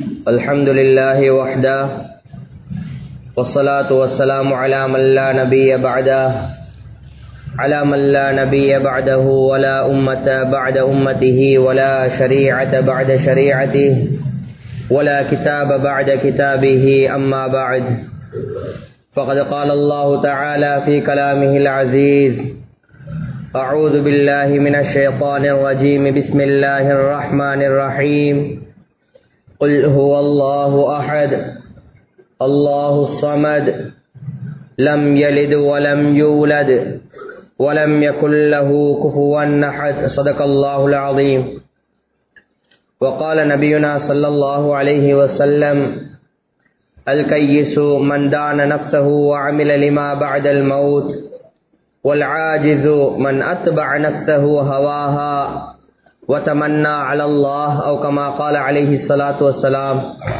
الحمد لله وحده والصلاة والسلام على من لا نبي بعده على من لا نبي بعده ولا أمة بعد أمته ولا شريعة بعد شريعته ولا كتاب بعد كتابه أما بعد فقد قال الله تعالى في كلامه العزيز أعوذ بالله من الشيطان الرجيم بسم الله الرحمن الرحيم قل هو الله أحد الله الصمد لم يلد ولم يولد ولم يكن له كفوا أحد صدق الله العظيم وقال نبينا صلى الله عليه وسلم الكيس من دان نفسه وعمل لما بعد الموت والعاجز من أتبع نفسه هواها وتمنى على الله أو كما قال عليه الصلاة والسلام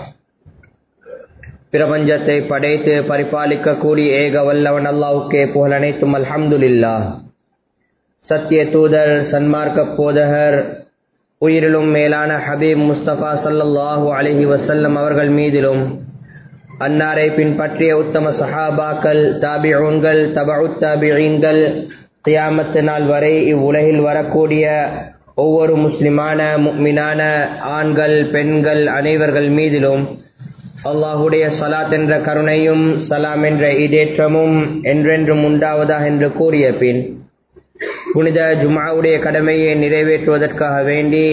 பிரபஞ்சத்தை படைத்து பரிபாலிக்க கூடிய ஏக வல்லவன் அல்லாவுக்கே புகழ் அனைத்தும் அல்ஹம்துலில்லா சத்திய தூதர் சன்மார்க்க போதகர் உயிரிலும் மேலான ஹபீப் முஸ்தபா சல்லல்லாஹு அலஹி வசல்லம் அவர்கள் மீதிலும் அன்னாரை பின்பற்றிய உத்தம சஹாபாக்கள் தாபிஊன்கள் தபு தாபிஈன்கள் தியாமத்து நாள் வரை இவ்வுலகில் வரக்கூடிய ஒவ்வொரு முஸ்லிமான முக்மினான ஆண்கள் பெண்கள் அனைவர்கள் மீதிலும் அல்லாஹுடைய சலாத் என்ற கருணையும் சலாம் என்ற இதேற்றமும் என்றென்றும் உண்டாவதாக என்று கூறிய பின் புனித ஜுமாவுடைய கடமையை நிறைவேற்றுவதற்காக வேண்டி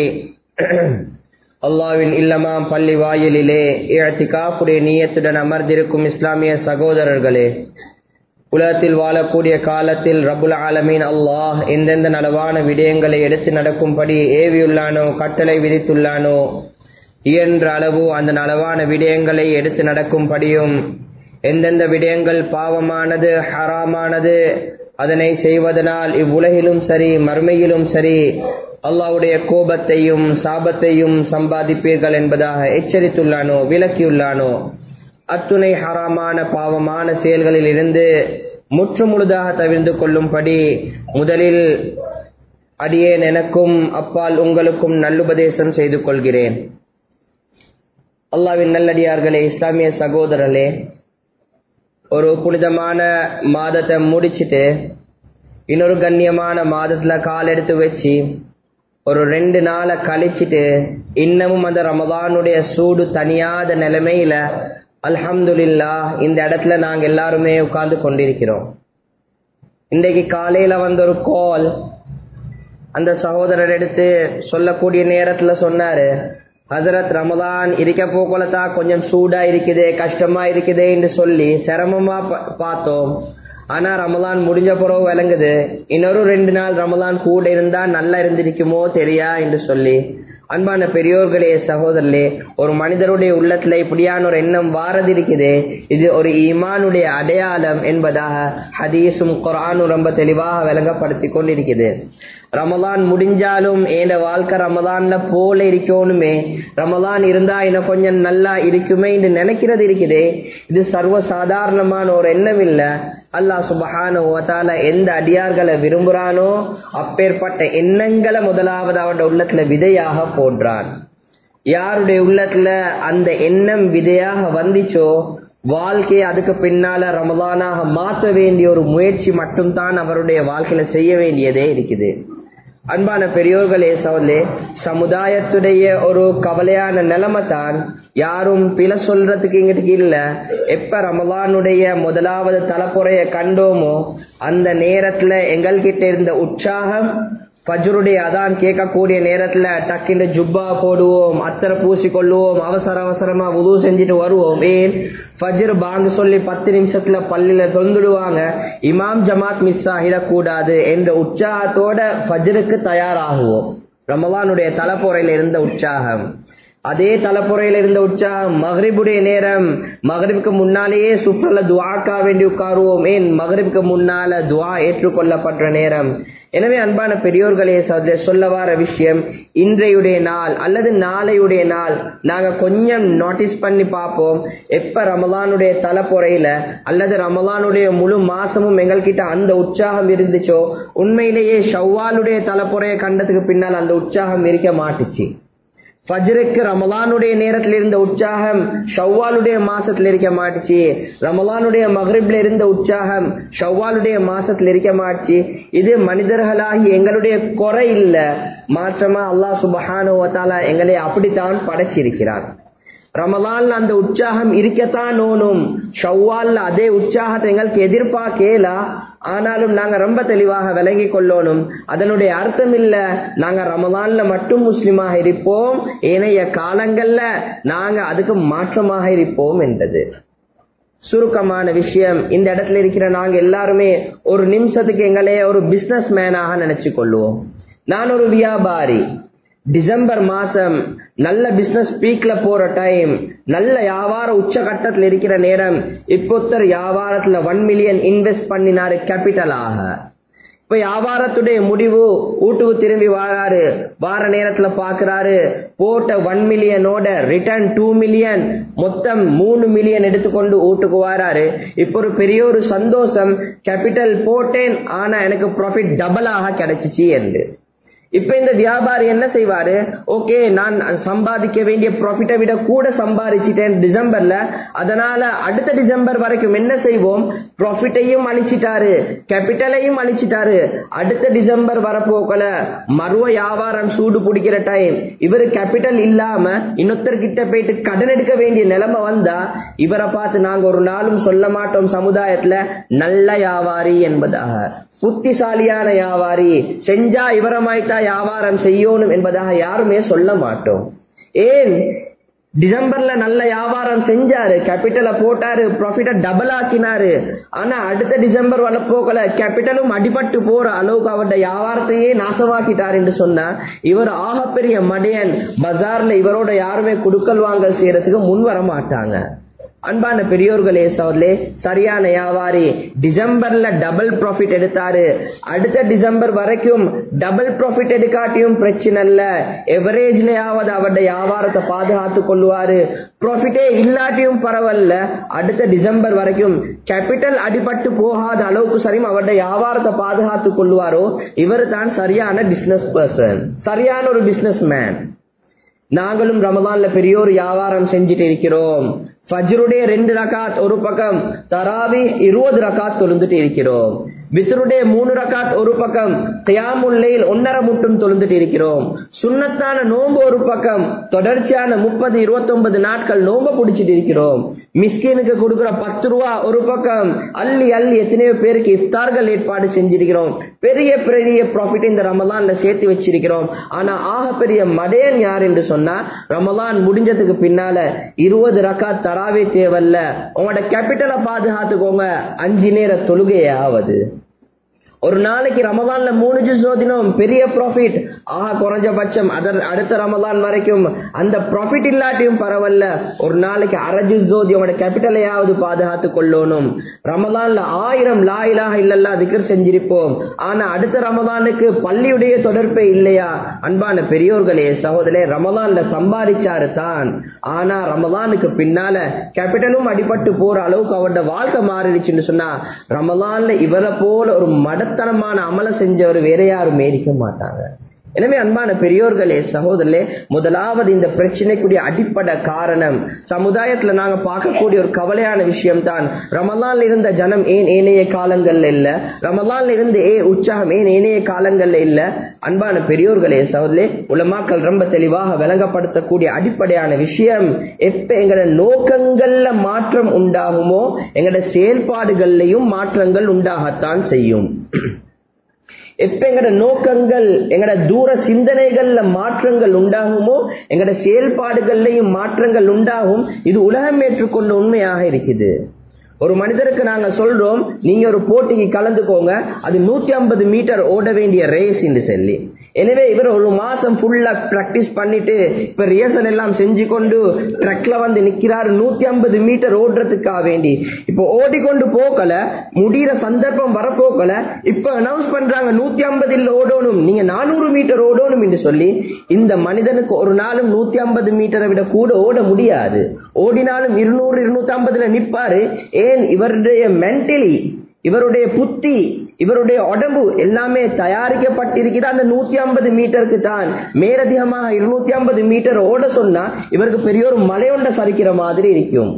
அல்லாவின் இல்லமாம் பள்ளி வாயிலிலே இழத்திகாப்புடைய நீயத்துடன் அமர்ந்திருக்கும் இஸ்லாமிய சகோதரர்களே உலகத்தில் வாழக்கூடிய காலத்தில் ரபுல் ஆலமீன் அல்லாஹ் எந்தெந்த நலவான விடயங்களை எடுத்து நடக்கும்படி ஏவியுள்ளானோ கட்டளை விதித்துள்ளானோ இயன்ற அளவு அந்த நலவான விடயங்களை எடுத்து நடக்கும்படியும் எந்தெந்த விடயங்கள் பாவமானது ஹராமானது அதனை செய்வதனால் இவ்வுலகிலும் சரி மறுமையிலும் சரி அல்லாவுடைய கோபத்தையும் சாபத்தையும் சம்பாதிப்பீர்கள் என்பதாக எச்சரித்துள்ளானோ விலக்கியுள்ளானோ அத்துணை ஹராமான பாவமான செயல்களில் இருந்து முற்று முழுதாக தவிர்ந்து கொள்ளும்படி முதலில் அடியேன் எனக்கும் அப்பால் உங்களுக்கும் நல்லுபதேசம் செய்து கொள்கிறேன் அல்லாவின் நல்லடியார்களே இஸ்லாமிய சகோதரர்களே ஒரு புனிதமான மாதத்தை முடிச்சுட்டு இன்னொரு கண்ணியமான மாதத்துல கால் எடுத்து வச்சு ஒரு ரெண்டு நாளை கழிச்சிட்டு இன்னமும் அந்த ரமதானுடைய சூடு தனியாத நிலைமையில அல்ஹம்துலில்லா இந்த இடத்துல நாங்க எல்லாருமே உட்கார்ந்து கொண்டிருக்கிறோம் இன்றைக்கு காலையில வந்த ஒரு கால் அந்த சகோதரர் எடுத்து சொல்லக்கூடிய நேரத்துல சொன்னாரு ஹசரத் ரமதான் இருக்க போக்கலத்தான் கொஞ்சம் சூடா இருக்குது கஷ்டமா இருக்குது என்று சொல்லி சிரமமா பார்த்தோம் ஆனா ரமலான் முடிஞ்ச பிறகு விளங்குது இன்னொரு ரெண்டு நாள் ரமலான் கூட இருந்தா நல்லா இருந்திருக்குமோ தெரியா என்று சொல்லி அன்பான பெரியோர்களே சகோதரர்களே ஒரு மனிதருடைய உள்ளத்துல இப்படியான ஒரு எண்ணம் வாரது இருக்குது இது ஒரு ஈமானுடைய அடையாளம் என்பதாக ஹதீஸும் குரானும் ரொம்ப தெளிவாக விளங்கப்படுத்தி கொண்டிருக்குது ரமலான் முடிஞ்சாலும் என் வாழ்க்கை ரமலான்ல போல இருக்கணுமே ரமலான் இருந்தா இன்னும் கொஞ்சம் நல்லா இருக்குமே என்று நினைக்கிறது இருக்குது இது சர்வ சாதாரணமான ஒரு எண்ணம் இல்ல அல்லாஹ் சுபஹான எந்த அடியார்களை விரும்புறானோ அப்பேற்பட்ட எண்ணங்களை முதலாவது அவருடைய உள்ளத்துல விதையாக போடுறான் யாருடைய உள்ளத்துல அந்த எண்ணம் விதையாக வந்துச்சோ வாழ்க்கையை அதுக்கு பின்னால ரமதானாக மாற்ற வேண்டிய ஒரு முயற்சி மட்டும்தான் அவருடைய வாழ்க்கையில செய்ய வேண்டியதே இருக்குது அன்பான பெரியோர்களே சோதலே சமுதாயத்துடைய ஒரு கவலையான நிலைமை தான் யாரும் பில சொல்றதுக்கு இங்கிட்டு இல்ல எப்ப ரமலானுடைய முதலாவது தலைப்புறைய கண்டோமோ அந்த நேரத்துல எங்கள்கிட்ட இருந்த உற்சாகம் ஃபஜ்ருடைய அதான் கேட்கக்கூடிய நேரத்துல டக்குன்னு ஜுப்பா போடுவோம் அத்தரை பூசி கொள்ளுவோம் அவசர அவசரமா உதவு செஞ்சுட்டு வருவோம் ஏன் ஃபஜ்ர் பாங்கு சொல்லி பத்து நிமிஷத்துல பள்ளியில தொந்துடுவாங்க இமாம் ஜமாத் மிஸ் ஆகிடக்கூடாது என்ற உற்சாகத்தோட ஃபஜ்ருக்கு தயாராகுவோம் ரமலானுடைய தலைப்புறையில இருந்த உற்சாகம் அதே தலைப்புறையில இருந்த உற்சாகம் மகரிபுடைய நேரம் மகரிபுக்கு முன்னாலேயே சுற்றுல துவாக்கா வேண்டி உட்காருவோம் ஏன் மகரிபுக்கு முன்னால துவா ஏற்றுக்கொள்ளப்பட்ட நேரம் எனவே அன்பான பெரியோர்களே சகோதரர் சொல்ல வர விஷயம் இன்றையுடைய நாள் அல்லது நாளையுடைய நாள் நாங்க கொஞ்சம் நோட்டீஸ் பண்ணி பார்ப்போம் எப்ப ரமலானுடைய தலைப்புறையில அல்லது ரமலானுடைய முழு மாசமும் எங்கள்கிட்ட அந்த உற்சாகம் இருந்துச்சோ உண்மையிலேயே ஷவ்வாலுடைய தலைப்புறையை கண்டதுக்கு பின்னால் அந்த உற்சாகம் இருக்க மாட்டுச்சு ஃபஜ்ருக்கு ரமலானுடைய நேரத்தில் இருந்த உற்சாகம் ஷவ்வாலுடைய மாசத்துல இருக்க மாட்டுச்சு ரமலானுடைய மகரிப்ல இருந்த உற்சாகம் ஷவ்வாலுடைய மாசத்துல இருக்க மாட்டுச்சு இது மனிதர்களாகி எங்களுடைய குறை இல்ல மாற்றமா அல்லாஹ் சுபஹானு வத்தாலா எங்களை அப்படித்தான் படைச்சிருக்கிறார் ரமலான்ல அந்த உற்சாகம் இருக்கத்தான் ஓனும் ஷவ்வால்ல அதே உற்சாகத்தை எங்களுக்கு எதிர்பார்க்கலா ஆனாலும் நாங்க ரொம்ப தெளிவாக விளங்கி கொள்ளணும் அதனுடைய அர்த்தம் இல்ல நாங்க ரமலான்ல மட்டும் முஸ்லிமாக இருப்போம் ஏனைய காலங்கள்ல நாங்க அதுக்கு மாற்றமாக இருப்போம் என்றது சுருக்கமான விஷயம் இந்த இடத்துல இருக்கிற நாங்க எல்லாருமே ஒரு நிமிஷத்துக்கு எங்களையே ஒரு பிசினஸ் மேனாக நினைச்சு கொள்வோம் நான் ஒரு வியாபாரி டிசம்பர் மாசம் நல்ல பிசினஸ் பீக்ல போற டைம் நல்ல வியாபார உச்சகட்டத்தில் இருக்கிற நேரம் இப்போத்தர் வியாபாரத்துல ஒன் மில்லியன் இன்வெஸ்ட் பண்ணினாரு கேபிட்டலாக இப்ப வியாபாரத்துடைய முடிவு வீட்டுக்கு திரும்பி வாராரு வார நேரத்துல பாக்குறாரு போட்ட ஒன் மில்லியனோட ரிட்டர்ன் டூ மில்லியன் மொத்தம் மூணு மில்லியன் எடுத்துக்கொண்டு வீட்டுக்கு வாராரு இப்ப ஒரு பெரிய ஒரு சந்தோஷம் கேபிட்டல் போட்டேன் ஆனா எனக்கு ப்ராஃபிட் டபுளாக கிடைச்சிச்சு என்று இப்ப இந்த வியாபாரி என்ன செய்வாரு ஓகே நான் சம்பாதிக்க வேண்டிய ப்ராஃபிட்டை விட கூட சம்பாதிச்சிட்டேன் டிசம்பர்ல அதனால அடுத்த டிசம்பர் வரைக்கும் என்ன செய்வோம் ப்ராஃபிட்டையும் அழிச்சிட்டாரு கேபிட்டலையும் அழிச்சிட்டாரு அடுத்த டிசம்பர் வரப்போக்கல மறுவ வியாபாரம் சூடு பிடிக்கிற டைம் இவரு கேபிட்டல் இல்லாம இன்னொருத்தர் கிட்ட போயிட்டு கடன் எடுக்க வேண்டிய நிலைமை வந்தா இவரை பார்த்து நாங்க ஒரு நாளும் சொல்ல மாட்டோம் சமுதாயத்துல நல்ல வியாபாரி என்பதாக புத்திசாலியான வியாபாரி செஞ்சா இவரமாய்த்தா வியாபாரம் செய்யணும் என்பதாக யாருமே சொல்ல மாட்டோம் ஏன் டிசம்பர்ல நல்ல வியாபாரம் செஞ்சாரு கேபிட்டலை போட்டாரு ப்ராஃபிட்ட டபுள் ஆக்கினாரு ஆனா அடுத்த டிசம்பர் வரப்போக்கல கேபிட்டலும் அடிபட்டு போற அளவுக்கு அவருடைய வியாபாரத்தையே நாசமாக்கிட்டார் என்று சொன்னா இவர் ஆகப்பெரிய மடையன் பஜார்ல இவரோட யாருமே குடுக்கல் வாங்கல் செய்யறதுக்கு முன் வர மாட்டாங்க அன்பான பெரியோர்களே சோதலே சரியான வியாபாரி டிசம்பர்ல டபுள் ப்ராஃபிட் எடுத்தாரு அடுத்த டிசம்பர் வரைக்கும் டபுள் ப்ராஃபிட் எடுக்காட்டியும் பிரச்சனை இல்ல எவரேஜ்லயாவது அவருடைய வியாபாரத்தை பாதுகாத்து கொள்ளுவாரு ப்ராஃபிட்டே இல்லாட்டியும் பரவாயில்ல அடுத்த டிசம்பர் வரைக்கும் கேபிட்டல் அடிபட்டு போகாத அளவுக்கு சரியும் அவருடைய வியாபாரத்தை பாதுகாத்து கொள்ளுவாரோ இவர் தான் சரியான பிசினஸ் பர்சன் சரியான ஒரு பிசினஸ் மேன் நாங்களும் ரமதான்ல பெரிய ஒரு வியாபாரம் செஞ்சுட்டு இருக்கிறோம் ஃபஜ்ருடைய ரெண்டு ரகாத் ஒரு பக்கம் தராவி இருபது ரகாத் தொழுந்துட்டு இருக்கிறோம் வித்ருடைய மூணு ரகாத் ஒரு பக்கம் கியாமுல்லையில் ஒன்னரை முட்டும் தொழுந்துட்டு இருக்கிறோம் சுண்ணத்தான நோன்பு ஒரு பக்கம் தொடர்ச்சியான முப்பது இருபத்தி ஒன்பது நாட்கள் நோன்பு பிடிச்சிட்டு இருக்கிறோம் மிஸ்கினுக்கு கொடுக்கிற பத்து ரூபா ஒரு பக்கம் அள்ளி அள்ளி எத்தனையோ பேருக்கு இஃப்தார்கள் ஏற்பாடு செஞ்சிருக்கிறோம் பெரிய பெரிய ப்ராஃபிட் இந்த ரமலான்ல சேர்த்து வச்சிருக்கிறோம் ஆனா ஆக பெரிய மடையன் யார் என்று சொன்னா ரமலான் முடிஞ்சதுக்கு பின்னால இருபது ரக்கா தராவே தேவையில்ல உங்களோட கேபிட்டலை பாதுகாத்துக்கோங்க அஞ்சு நேர தொழுகையாவது ஒரு நாளைக்கு ரமதான்ல மூணு ஜூஸ் ஓதினோம் பெரிய ப்ராஃபிட் ஆஹா குறைஞ்சபட்சம் அதர் அடுத்த ரமதான் வரைக்கும் அந்த ப்ராஃபிட் இல்லாட்டியும் பரவாயில்ல ஒரு நாளைக்கு அரை ஜூஸ் ஓதி உங்களோட கேபிட்டலையாவது பாதுகாத்து கொள்ளணும் ரமதான்ல ஆயிரம் லாயிலாக இல்லல்லா திக்கர் செஞ்சிருப்போம் ஆனா அடுத்த ரமதானுக்கு பள்ளியுடைய தொடர்பே இல்லையா அன்பான பெரியோர்களே சகோதரே ரமதான்ல சம்பாதிச்சாரு தான் ஆனா ரமதானுக்கு பின்னால கேபிட்டலும் அடிபட்டு போற அளவுக்கு அவரோட வாழ்க்கை மாறிடுச்சுன்னு சொன்னா ரமதான்ல இவரை போல ஒரு மடத்தனமான அமல செஞ்சவர் வேற யாரும் இருக்க மாட்டாங்க எனவே அன்பான பெரியோர்களே சகோதரர்களே முதலாவது இந்த பிரச்சனைக்குரிய அடிப்படை காரணம் சமுதாயத்துல நாங்க பார்க்கக்கூடிய ஒரு கவலையான விஷயம் தான் ரமலான்ல இருந்த ஜனம் ஏன் ஏனைய காலங்கள்ல இல்ல ரமலான்ல இருந்து ஏ உற்சாகம் ஏன் ஏனைய காலங்கள்ல இல்ல அன்பான பெரியோர்களே சகோதரே உலமாக்கள் ரொம்ப தெளிவாக விளங்கப்படுத்தக்கூடிய அடிப்படையான விஷயம் எப்ப எங்களோட நோக்கங்கள்ல மாற்றம் உண்டாகுமோ எங்களோட செயல்பாடுகள்லையும் மாற்றங்கள் உண்டாகத்தான் செய்யும் எப்ப எங்கட நோக்கங்கள் எங்கட தூர சிந்தனைகள்ல மாற்றங்கள் உண்டாகுமோ எங்கட செயல்பாடுகள்லையும் மாற்றங்கள் உண்டாகும் இது உலகம் ஏற்றுக்கொண்ட உண்மையாக இருக்குது ஒரு மனிதருக்கு நாங்க சொல்றோம் நீங்க ஒரு போட்டிக்கு கலந்துக்கோங்க அது நூத்தி ஐம்பது மீட்டர் ஓட வேண்டிய ரேஸ் என்று சொல்லி எனவே இவர் ஒரு மாசம் ஃபுல்லா பிராக்டிஸ் பண்ணிட்டு இப்ப ரிஹர்சல் எல்லாம் செஞ்சு கொண்டு ட்ரக்ல வந்து நிக்கிறாரு நூத்தி ஐம்பது மீட்டர் ஓடுறதுக்காக வேண்டி இப்ப ஓடிக்கொண்டு போக்கல முடிகிற சந்தர்ப்பம் வரப்போக்கல இப்ப அனௌன்ஸ் பண்றாங்க நூத்தி ஐம்பதில் ஓடணும் நீங்க நானூறு மீட்டர் ஓடணும் என்று சொல்லி இந்த மனிதனுக்கு ஒரு நாளும் நூத்தி ஐம்பது மீட்டரை விட கூட ஓட முடியாது ஓடினாலும் இருநூறு இருநூத்தி ஐம்பதுல நிப்பாரு ஏன் இவருடைய மென்டலி இவருடைய புத்தி இவருடைய உடம்பு எல்லாமே தயாரிக்கப்பட்டிருக்கிறது அந்த நூத்தி ஐம்பது மீட்டருக்கு தான் மேலதிகமாக இருநூத்தி ஐம்பது மீட்டர் ஓட சொன்னா இவருக்கு பெரிய ஒரு மலையொண்ட சரிக்கிற மாதிரி இருக்கும்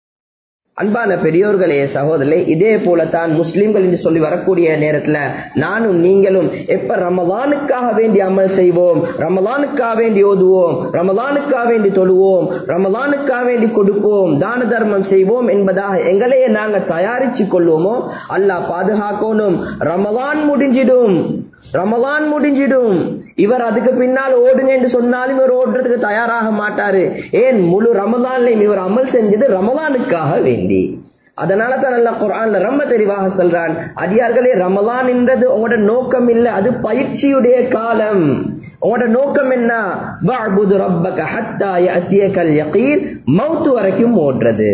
அன்பான பெரியோர்களே சகோதரே இதே போலத்தான் முஸ்லிம்கள் என்று சொல்லி வரக்கூடிய நேரத்துல நானும் நீங்களும் எப்ப ரமலானுக்காக வேண்டி அமல் செய்வோம் ரமலானுக்காக வேண்டி ஓதுவோம் ரமலானுக்காக வேண்டி தொழுவோம் ரமலானுக்காக வேண்டி கொடுப்போம் தான தர்மம் செய்வோம் என்பதாக எங்களையே நாங்க தயாரிச்சு கொள்வோமோ அல்லாஹ் பாதுகாக்கணும் ரமலான் முடிஞ்சிடும் ரமலான் முடிஞ்சிடும் இவர் அதுக்கு பின்னால் ஓடுங்க என்று சொன்னாலும் இவர் ஓடுறதுக்கு தயாராக மாட்டாரு ஏன் முழு ரமலான்லையும் இவர் அமல் செஞ்சது ரமலானுக்காக வேண்டி அதனால தான் அல்ல குரான்ல ரொம்ப தெளிவாக சொல்றான் அடியார்களே ரமலான் என்றது உங்களோட நோக்கம் இல்ல அது பயிற்சியுடைய காலம் உங்களோட நோக்கம் என்ன வஅபுது ரப்பக ஹத்தா யஅதியகல் யகீன் மௌத் வரைக்கும் ஓடுறது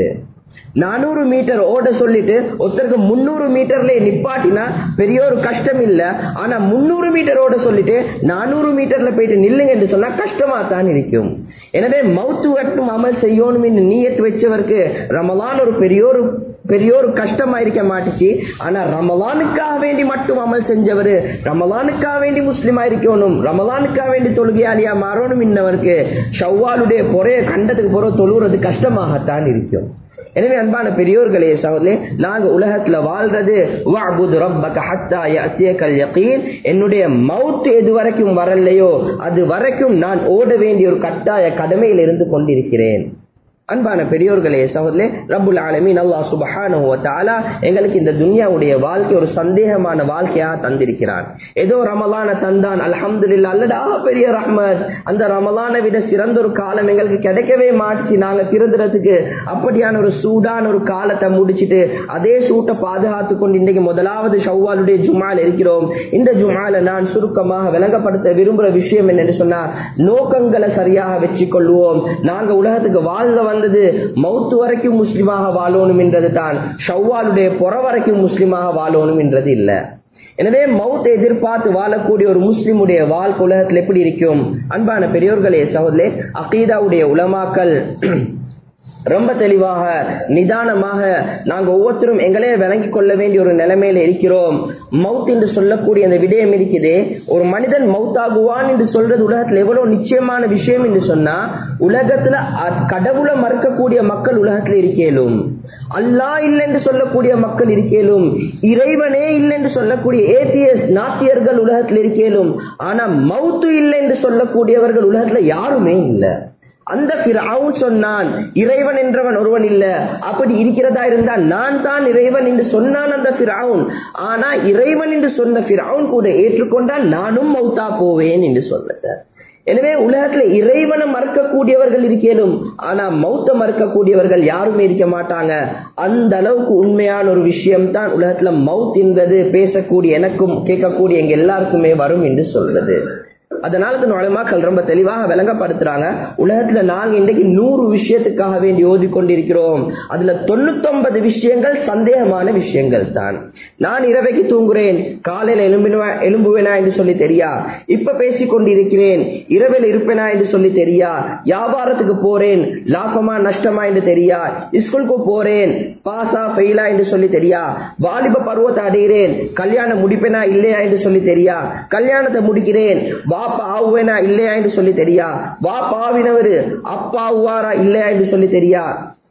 நானூறு மீட்டர் ஓட சொல்லிட்டு ஒருத்தருக்கு முன்னூறு மீட்டர்ல நிப்பாட்டினா பெரிய ஒரு கஷ்டம் இல்ல ஆனா முன்னூறு மீட்டர் ஓட சொல்லிட்டு நானூறு மீட்டர்ல போயிட்டு நில்லுங்க என்று சொன்னா கஷ்டமா தான் இருக்கும் எனவே மவுத்து வட்டும் அமல் செய்யணும் என்று நீயத்து வச்சவருக்கு ரமலான் ஒரு பெரிய ஒரு பெரிய ஒரு கஷ்டமா இருக்க மாட்டுச்சு ஆனா ரமலானுக்காக வேண்டி மட்டும் அமல் செஞ்சவர் ரமலானுக்காக வேண்டி முஸ்லிமா இருக்கணும் ரமலானுக்காக வேண்டி தொழுகையாளியா மாறணும் இன்னவருக்கு ஷவ்வாலுடைய பொறைய கண்டத்துக்கு போற தொழுகிறது கஷ்டமாகத்தான் இருக்கும் எனவே அன்பான பெரியோர்களே சகோதரே நாங்க உலகத்துல வாழ்றது வஅபுது ரப்பக ஹத்தா யஅதியகல் யகீன் என்னுடைய மவுத் எது வரைக்கும் வரலையோ அது வரைக்கும் நான் ஓட வேண்டிய ஒரு கட்டாய கடமையில் இருந்து கொண்டிருக்கிறேன் அன்பான பெரியோர்களே சகோதரே ரப்புல் ஆலமீன் அல்லாஹ் சுப்ஹானஹு வ தஆலா எங்களுக்கு இந்த துன்யாவுடைய வாழ்க்கை ஒரு சந்தேகமான வாழ்க்கையா தந்திருக்கிறான் ஏதோ ரமலான தந்தான் அல்ஹம்துலில்லாஹ் அல்லடா பெரிய ரஹ்மத் அந்த ரமலானை விட சிறந்த ஒரு காலம் எங்களுக்கு கிடைக்கவே மாட்டுச்சு நாங்க திருந்துறதுக்கு அப்படியான ஒரு சூடான ஒரு காலத்தை முடிச்சிட்டு அதே சூட்டை பாதுகாத்து கொண்டு இன்றைக்கு முதலாவது ஷவ்வாலுடைய ஜுமால் இருக்கிறோம் இந்த ஜுமால நான் சுருக்கமாக விளங்கப்படுத்த விரும்புற விஷயம் என்னன்னு சொன்னா நோக்கங்களை சரியாக வச்சு கொள்வோம் நாங்க உலகத்துக்கு வாழ்ந்த வந்தது மௌத்து வரைக்கும் முஸ்லிமாக வாழணும் என்றது தான் ஷவ்வாலுடைய புற வரைக்கும் முஸ்லிமாக வாழணும் என்றது இல்ல எனவே மௌத்தை எதிர்பார்த்து வாழக்கூடிய ஒரு முஸ்லிமுடைய வாழ்க்கை உலகத்தில் எப்படி இருக்கும் அன்பான பெரியோர்களே சகோதரே அகீதாவுடைய உலமாக்கல் ரொம்ப தெளிவாக நிதானமாக நாங்க ஒவ்வொருத்தரும் எங்களே விளங்கி கொள்ள வேண்டிய ஒரு நிலைமையில இருக்கிறோம் மவுத் என்று சொல்லக்கூடிய அந்த விடயம் இருக்குதே ஒரு மனிதன் மவுத்தாகுவான் என்று சொல்றது உலகத்துல எவ்வளவு நிச்சயமான விஷயம் என்று சொன்னா உலகத்துல அ- கடவுளை மறுக்கக்கூடிய மக்கள் உலகத்துல இருக்கேலும் அல்லாஹ் இல்லை என்று சொல்லக்கூடிய மக்கள் இருக்கேலும் இறைவனே இல்லை என்று சொல்லக்கூடிய ஏத்தியஸ் நாத்தியர்கள் உலகத்தில் இருக்கேலும் ஆனா மவுத்து இல்லை என்று சொல்லக்கூடியவர்கள் உலகத்துல யாருமே இல்லை அந்த ஃபிரௌன் சொன்னான் இறைவன் என்றவன் ஒருவன் இல்ல அப்படி இருக்கிறதா இருந்தால் நான் தான் இறைவன் என்று சொன்னான் அந்த ஃபிரௌன் ஆனா இறைவன் என்று சொன்ன ஃபிரௌன் கூட ஏற்றுக்கொண்டால் நானும் மௌத்தா போவேன் என்று சொன்னது எனவே உலகத்துல இறைவனை மறுக்கக்கூடியவர்கள் இருக்கேனும் ஆனா மௌத்த மறுக்கக்கூடியவர்கள் யாருமே இருக்க மாட்டாங்க அந்த அளவுக்கு உண்மையான ஒரு விஷயம் தான் உலகத்துல மவுத் என்பது பேசக்கூடிய எனக்கும் கேட்கக்கூடிய எங்க எல்லாருக்குமே வரும் என்று சொல்றது அதனால தான் உலமாக்கள் ரொம்ப தெளிவாக விளங்கப்படுத்துறாங்க உலகத்துல நாங்க இன்றைக்கு நூறு விஷயத்துக்காக வேண்டி ஓதி கொண்டிருக்கிறோம் அதுல தொண்ணூத்தொன்பது விஷயங்கள் சந்தேகமான விஷயங்கள் தான் நான் இரவைக்கு தூங்குறேன் காலையில எழும்பினா எழும்புவேனா என்று சொல்லி தெரியா இப்ப பேசிக் கொண்டிருக்கிறேன் இரவில் இருப்பேனா என்று சொல்லி தெரியா வியாபாரத்துக்கு போறேன் லாபமா நஷ்டமா என்று தெரியா ஸ்கூலுக்கு போறேன் பாஸா ஃபெயிலா என்று சொல்லி தெரியா வாலிப பருவத்தை அடைகிறேன் கல்யாணம் முடிப்பேனா இல்லையா என்று சொல்லி தெரியா கல்யாணத்தை முடிக்கிறேன் வாப்பா ஆகுவேனா இல்லையா என்று சொல்லி தெரியா வாப்பா ஆவினவரு அப்பா ஆகுவாரா இல்லையா என்று சொல்லி தெரியா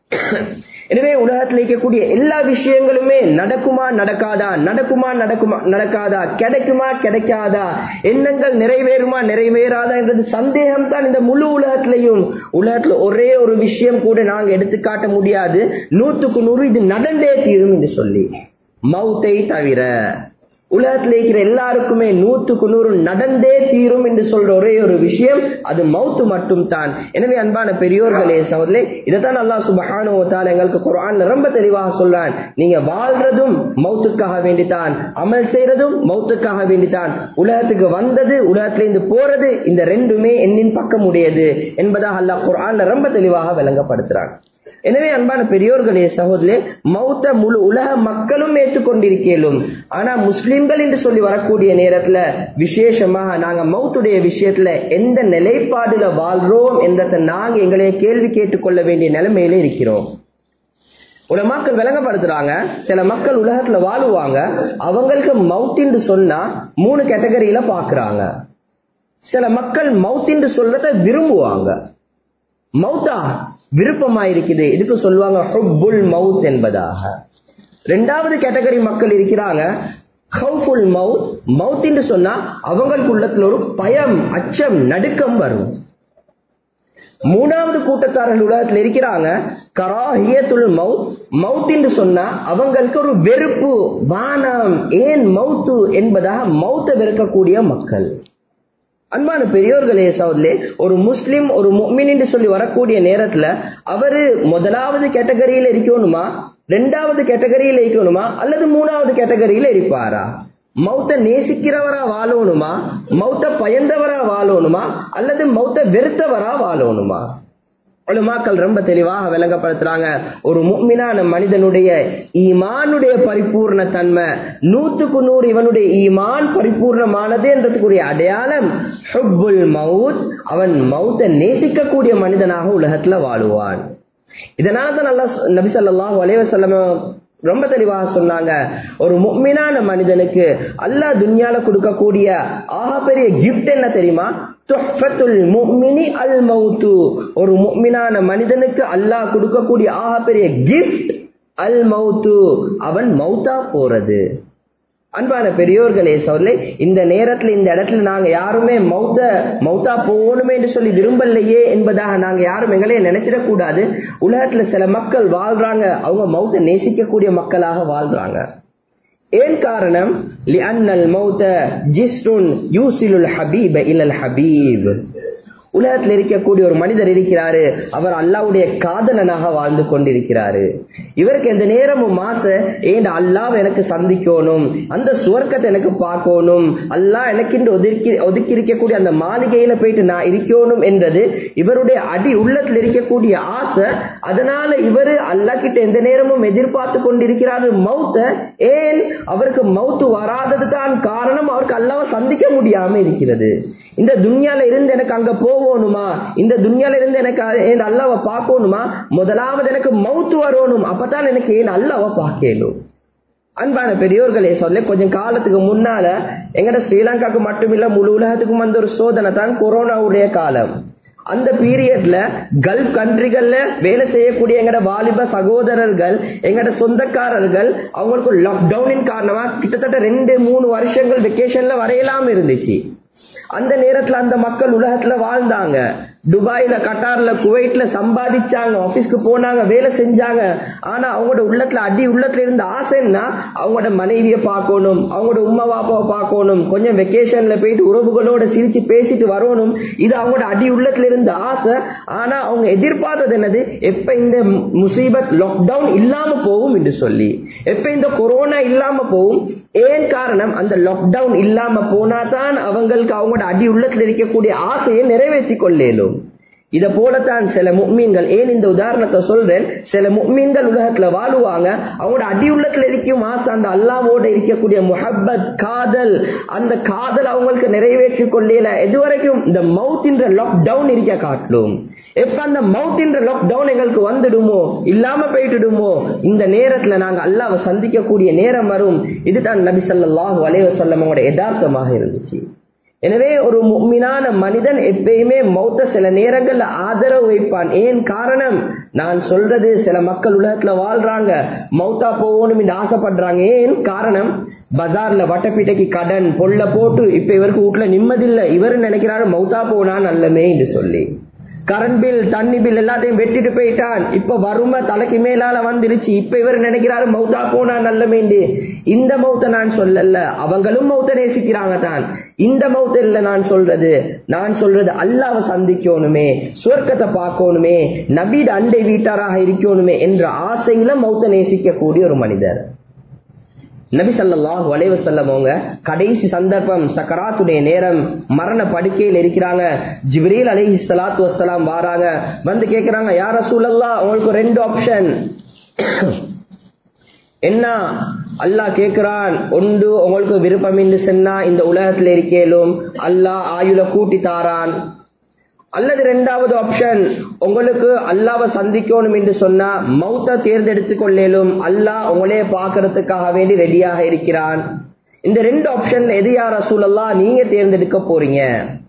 எனவே உலகத்தில் இருக்கக்கூடிய எல்லா விஷயங்களுமே நடக்குமா நடக்காதா நடக்குமா நடக்குமா நடக்காதா கிடைக்குமா கிடைக்காதா எண்ணங்கள் நிறைவேறுமா நிறைவேறாதா என்றது சந்தேகம் தான் இந்த முழு உலகத்திலையும் உலகத்துல ஒரே ஒரு விஷயம் கூட நாங்க எடுத்துக்காட்ட முடியாது நூற்றுக்கு நூறு இது நடந்தே தீரும் என்று சொல்லி மௌத்தை தவிர உலகத்தில் இருக்கிற எல்லாருக்குமே நூற்றுக்கு நூறு நடந்தே தீரும் என்று சொல்ற ஒரே ஒரு விஷயம் அது மௌத்து மட்டும் தான் எனவே அன்பான பெரியோர்களே சகோதரே இதைத்தான் அல்லாஹ் சுபஹானு வத்தால எங்களுக்கு குர்ஆன்ல ரொம்ப தெளிவாக சொல்றான் நீங்க வாழ்றதும் மௌத்துக்காக வேண்டித்தான் அமல் செய்யறதும் மௌத்துக்காக வேண்டித்தான் உலகத்துக்கு வந்தது உலகத்துல இருந்து போறது இந்த ரெண்டுமே என்னின் பக்கம் உடையது என்பதாக அல்லாஹ் குர்ஆன்ல ரொம்ப தெளிவாக விளங்கப்படுத்துறான் எனவே அன்பான பெரியோர்களே சகோதரே மௌத்த முழு உலக மக்களும் ஏற்றுக்கொண்டிருக்கலும் ஆனா முஸ்லிம்கள் என்று சொல்லி வரக்கூடிய நேரத்துல விசேஷமாக நாங்க மௌத்துடைய விஷயத்துல எந்த நிலைப்பாடுல வாழ்றோம் என்றதை நாங்க எங்களையே கேள்வி கேட்டுக்கொள்ள வேண்டிய நிலைமையில இருக்கிறோம் உலமாக்கள் விளங்கப்படுத்துறாங்க சில மக்கள் உலகத்துல வாழுவாங்க அவங்களுக்கு மவுத்தின்னு சொன்னா மூணு கேட்டகரியில பாக்குறாங்க சில மக்கள் மவுத்தின்னு சொல்றத விரும்புவாங்க மவுத்தா விருப்பமா இருக்குது இதுக்கு சொல்லுவாங்க ஹுப்புல் மவுத் என்பதாக ரெண்டாவது கேட்டகரி மக்கள் இருக்கிறாங்க ஹவுஃபுல் மவுத் மவுத்தின்னு சொன்னா அவங்களுக்கு உள்ளத்துல ஒரு பயம் அச்சம் நடுக்கம் வரும் மூணாவது கூட்டத்தாரர்கள் உலகத்தில் இருக்கிறாங்க கராஹியத்துல் மவுத் மவுத் என்று சொன்னா அவங்களுக்கு ஒரு வெறுப்பு வானம் ஏன் மவுத்து என்பதாக மௌத்த வெறுக்கக்கூடிய மக்கள் அன்பான பெரியோர்களே சவுத்லே ஒரு முஸ்லிம் ஒரு முக்மின் என்று சொல்லி வரக்கூடிய நேரத்துல அவரு முதலாவது கேட்டகரியில இருக்கணுமா ரெண்டாவது கேட்டகரியில இருக்கணுமா அல்லது மூணாவது கேட்டகரியில இருப்பாரா மௌத்த நேசிக்கிறவரா வாழணுமா மௌத்த பயந்தவரா வாழணுமா அல்லது மௌத்த வெறுத்தவரா வாழணுமா உலமாக்கள் ரொம்ப தெளிவாக விளங்கப்படுத்துறாங்க ஒரு முக்மினான மனிதனுடைய ஈமானுடைய பரிபூர்ண தன்மை நூத்துக்கு நூறு இவனுடைய ஈமான் பரிபூர்ணமானது என்றதுக்குரிய அடையாளம் ஹுப்புல் மவுத் அவன் மௌத்த நேசிக்கக்கூடிய மனிதனாக உலகத்துல வாழுவான் இதனால தான் நல்லா நபி ஸல்லல்லாஹு அலைஹி வஸல்லம் ரொம்ப தெளிவாக சொன்னாங்க ஒரு முக்மினான மனிதனுக்கு அல்லாஹ் துன்யால கொடுக்கக்கூடிய ஆக பெரிய கிஃப்ட் என்ன தெரியுமா துஹ்ஃபத்துல் முஃமினி அல் மௌத்து ஒரு முக்மினான மனிதனுக்கு அல்லாஹ் கொடுக்கக்கூடிய ஆக பெரிய கிஃப்ட் அல் மௌத்து அவன் மௌத்தா போறது அன்பான பெரியோர்களே சொல்ல இந்த நேரத்துல இந்த இடத்துல நாங்க யாருமே மௌத்த மௌத்தா போகணுமே என்று சொல்லி விரும்பலையே என்பதாக நாங்க யாரும் எங்களையே நினைச்சிடக்கூடாது உலகத்துல சில மக்கள் வாழ்றாங்க அவங்க மௌத்த நேசிக்கக்கூடிய மக்களாக வாழ்றாங்க ஏன் காரணம் லிஅன்னல் மௌத்த ஜிஸ்ருன் யூசிலுல் ஹபீப இலல் ஹபீப் உலகத்தில் இருக்கக்கூடிய ஒரு மனிதர் இருக்கிறாரு அவர் அல்லாவுடைய காதலனாக வாழ்ந்து கொண்டிருக்கிறாரு இவருக்கு எந்த நேரமும் மாச ஏன் அல்லாஹ் எனக்கு சந்திக்கணும் அந்த சுவர்க்கத்தை எனக்கு பார்க்கணும் அல்லாஹ் எனக்கு இந்த ஒதுக்கி ஒதுக்கி இருக்கக்கூடிய அந்த மாளிகையில போயிட்டு நான் இருக்கணும் என்றது இவருடைய அடி உள்ளத்தில் இருக்கக்கூடிய ஆசை அதனால இவரு அல்லா கிட்ட எந்த நேரமும் எதிர்பார்த்து கொண்டிருக்கிறாரு மௌத்த ஏன் அவருக்கு மௌத்து வராதது தான் காரணம் அவருக்கு அல்லாவை சந்திக்க முடியாம இருக்கிறது இந்த துன்யால இருந்து எனக்கு அங்க போகணுமா இந்த துன்யால இருந்து எனக்கு என் அல்லாவை பார்க்கணுமா முதலாவது எனக்கு மவுத்து வரணும் அப்பதான் எனக்கு ஏன் அல்லாவை பார்க்கணும் அன்பான பெரியோர்களே சொல்ல கொஞ்சம் காலத்துக்கு முன்னால எங்கட ஸ்ரீலங்காக்கு மட்டுமில்ல முழு உலகத்துக்கும் வந்த ஒரு சோதனை தான் கொரோனாவுடைய காலம் அந்த பீரியட்ல கல்ஃப் கண்ட்ரிகள்ல வேலை செய்யக்கூடிய எங்கட வாலிப சகோதரர்கள் எங்கட சொந்தக்காரர்கள் அவங்களுக்கு லாக்டவுனின் காரணமா கிட்டத்தட்ட ரெண்டு மூணு வருஷங்கள் வெக்கேஷன்ல வரையலாம் இருந்துச்சு அந்த நேரத்துல அந்த மக்கள் உலகத்துல வாழ்ந்தாங்க துபாயில கட்டார்ல குவைட்ல சம்பாதிச்சாங்க ஆபீஸ்க்கு போனாங்க வேலை செஞ்சாங்க ஆனா அவங்களோட உள்ளத்துல அடி உள்ளத்துல இருந்த ஆசைன்னா அவங்களோட மனைவிய பார்க்கணும் அவங்களோட உமா பாப்பாவை பார்க்கணும் கொஞ்சம் வெக்கேஷன்ல போயிட்டு உறவுகளோட சிரிச்சு பேசிட்டு வரணும் இது அவங்களோட அடி உள்ளத்துல இருந்த ஆசை ஆனா அவங்க எதிர்பார்த்தது என்னது எப்ப இந்த முசீபத் லாக்டவுன் இல்லாம போகும் என்று சொல்லி எப்ப இந்த கொரோனா இல்லாம போகும் ஏன் காரணம் அந்த லாக்டவுன் இல்லாம போனா தான் அவங்களுக்கு அவங்களோட அடி உள்ளத்துல இருக்கக்கூடிய ஆசையை நிறைவேற்றி கொள்ளேலும் இத போலத்தான் சில முக்மீன்கள் ஏன் இந்த உதாரணத்தை சொல்றேன் சில முக்மீன்கள் உலகத்துல வாழுவாங்க அவங்களோட அடி உள்ளத்துல இருக்கும் ஆசை அந்த அல்லாவோட இருக்கக்கூடிய முஹப்பத் காதல் அந்த காதல் அவங்களுக்கு நிறைவேற்றி கொள்ளல எதுவரைக்கும் இந்த மவுத் என்ற லாக்டவுன் இருக்க காட்டலும் எப்ப அந்த மவுத் என்ற லாக்டவுன் எங்களுக்கு வந்துடுமோ இல்லாம போயிட்டுடுமோ இந்த நேரத்துல நாங்க அல்லாவை சந்திக்கக்கூடிய நேரம் வரும் இதுதான் நபி ஸல்லல்லாஹு அலைஹி வஸல்லம் யதார்த்தமாக இருந்துச்சு எனவே ஒரு முக்மினான மனிதன் எப்பயுமே மௌத்த சில நேரங்கள்ல ஆதரவு வைப்பான் ஏன் காரணம் நான் சொல்றது சில மக்கள் உலகத்துல வாழ்றாங்க மௌத்தா போகணும் என்று ஆசைப்படுறாங்க ஏன் காரணம் பஜார்ல வட்டப்பீட்டைக்கு கடன் பொல்ல போட்டு இப்ப இவருக்கு வீட்டுல நிம்மதில்லை இவர் நினைக்கிறாரு மௌத்தா போனா நல்லமே என்று சொல்லி கரண்ட் பில் தண்ணி பில் எல்லாத்தையும் வெட்டிட்டு போயிட்டான் இப்ப வறுமை தலைக்கு மேலால வந்துருச்சு இப்ப இவர் நினைக்கிறாரு மௌத்தா போனா நல்லமேண்டு இந்த மௌத்த நான் சொல்லல அவங்களும் மௌத்த நேசிக்கிறாங்க தான் இந்த மௌத்த இல்ல நான் சொல்றது நான் சொல்றது அல்லாவை சந்திக்கணுமே சுவர்க்கத்தை பார்க்கணுமே நபீட அண்டை வீட்டாராக இருக்கணுமே என்ற ஆசையில மௌத்த நேசிக்கக்கூடிய ஒரு மனிதர் நபி சல்லாஹ் வலைவசல்லம் அவங்க கடைசி சந்தர்ப்பம் சக்கராத்துடைய நேரம் மரண படுக்கையில் இருக்கிறாங்க ஜிப்ரீல் அலி சலாத்து வசலாம் வாராங்க வந்து கேக்குறாங்க யார சூழல்லா உங்களுக்கு ரெண்டு ஆப்ஷன் என்ன அல்லாஹ் கேட்கிறான் ஒன்று உங்களுக்கு விருப்பம் என்று சொன்னா இந்த உலகத்துல இருக்கேலும் அல்லாஹ் ஆயுள கூட்டி தாரான் அல்லது இரண்டாவது ஆப்ஷன் உங்களுக்கு அல்லாவை சந்திக்கணும் என்று சொன்னா மௌத்த தேர்ந்தெடுத்துக் கொள்ளேலும் அல்லாஹ் உங்களே பார்க்கறதுக்காக வேண்டி ரெடியாக இருக்கிறான் இந்த ரெண்டு ஆப்ஷன்ல எது யார் ரசூலல்லா நீங்க தேர்ந்தெடுக்க போறீங்க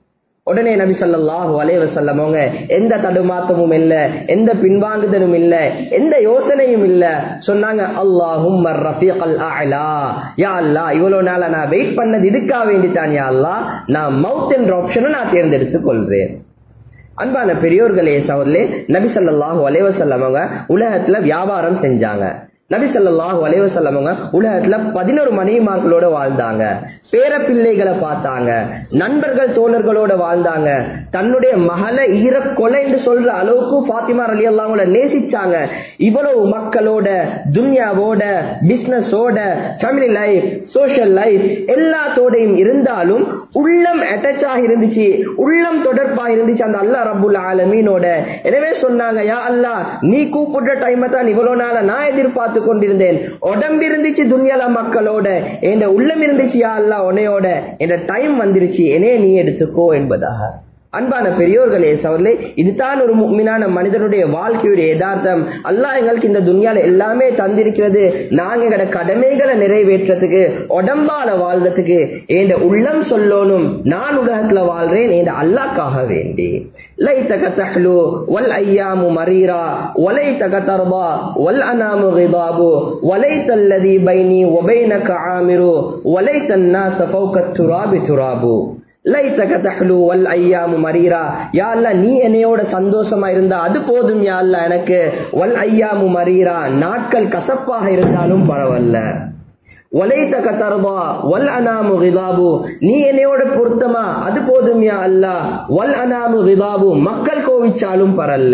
உடனே நபி ஸல்லல்லாஹு அலைஹி வஸல்லம் அவங்க எந்த தடுமாற்றமும் இல்ல எந்த பின்வாங்குதலும் இல்ல எந்த யோசனையும் இல்ல சொன்னாங்க அல்லாஹும் ரஃபீகல் அலா யா அல்லாஹ் இவ்வளவு நாளா நான் வெயிட் பண்ணது இதுக்காக வேண்டித்தான் யா அல்லாஹ் நான் மவுத் என்ற ஆப்ஷனை நான் தேர்ந்தெடுத்துக் கொள்றேன் அன்பான பெரியோர்களே சகோதரே நபி ஸல்லல்லாஹு அலைஹி வஸல்லம் அவங்க உலகத்துல வியாபாரம் செஞ்சாங்க நபி ஸல்லல்லாஹு அலைஹி வஸல்லம் அவங்க உலகத்துல பதினோரு மனைவிமார்களோட வாழ்ந்தாங்க பேர பிள்ளைகளை பார்த்தாங்க நண்பர்கள் தோழர்களோட வாழ்ந்தாங்க தன்னுடைய மகளை ஈர கொலை என்று சொல்ற அளவுக்கு பாத்திமா அலி அல்லாவோட நேசிச்சாங்க இவ்வளவு மக்களோட துன்யாவோட பிசினஸோட ஃபேமிலி லைஃப் சோஷியல் லைஃப் எல்லாத்தோடையும் இருந்தாலும் உள்ளம் அட்டாச் ஆகி இருந்துச்சு உள்ளம் தொடர்பா இருந்துச்சு அந்த அல்லாஹ் ரபுல் ஆலமீனோட எனவே சொன்னாங்க யா அல்லாஹ் நீ கூப்பிடுற டைம் தான் இவ்வளவு நாள நான் எதிர்பார்த்து கொண்டிருந்தேன் உடம்பு இருந்துச்சு துன்யால மக்களோட என் உள்ளம் இருந்துச்சு யா அல்லாஹ் உன்னையோட என்ற டைம் வந்துருச்சு என்னே நீ எடுத்துக்கோ என்பதாக அன்பான பெரியோர்களே சவர்களே இதுதான் ஒரு முக்மினான மனிதனுடைய வாழ்க்கையுடைய யதார்த்தம் அல்லாஹ் எங்களுக்கு இந்த துன்யால எல்லாமே தந்திருக்கிறது நாங்க எங்களோட கடமைகளை நிறைவேற்றத்துக்கு உடம்பால வாழ்றதுக்கு என் உள்ளம் சொல்லணும் நான் உலகத்துல வாழ்றேன் என் அல்லாக்காக வேண்டி லைத்தக தஹ்லு வல் ஐயாமு மரீரா வலைத்தக தர்பா வல் அனாமு கிதாபு வலைத்தல்லதி பைனி ஒபைனக ஆமிரு வலைத்தன்னாச ஃபௌக துராபி துராபு லைத்தக தஹ்லு வல் ஐயாமு மரீரா யா அல்லாஹ் நீ என்னையோட சந்தோஷமா இருந்தா அது போதும் யா அல்லாஹ் எனக்கு வல் ஐயாமு மரீரா நாட்கள் கசப்பாக இருந்தாலும் பரவாயில்ல ஒலைத்தக தர்பா வல் அனாமு கிதாபு நீ என்னையோட பொருத்தமா அது போதும் யா அல்லாஹ் வல் அனாமு கிதாபு மக்கள் கோவிச்சாலும் பரல்ல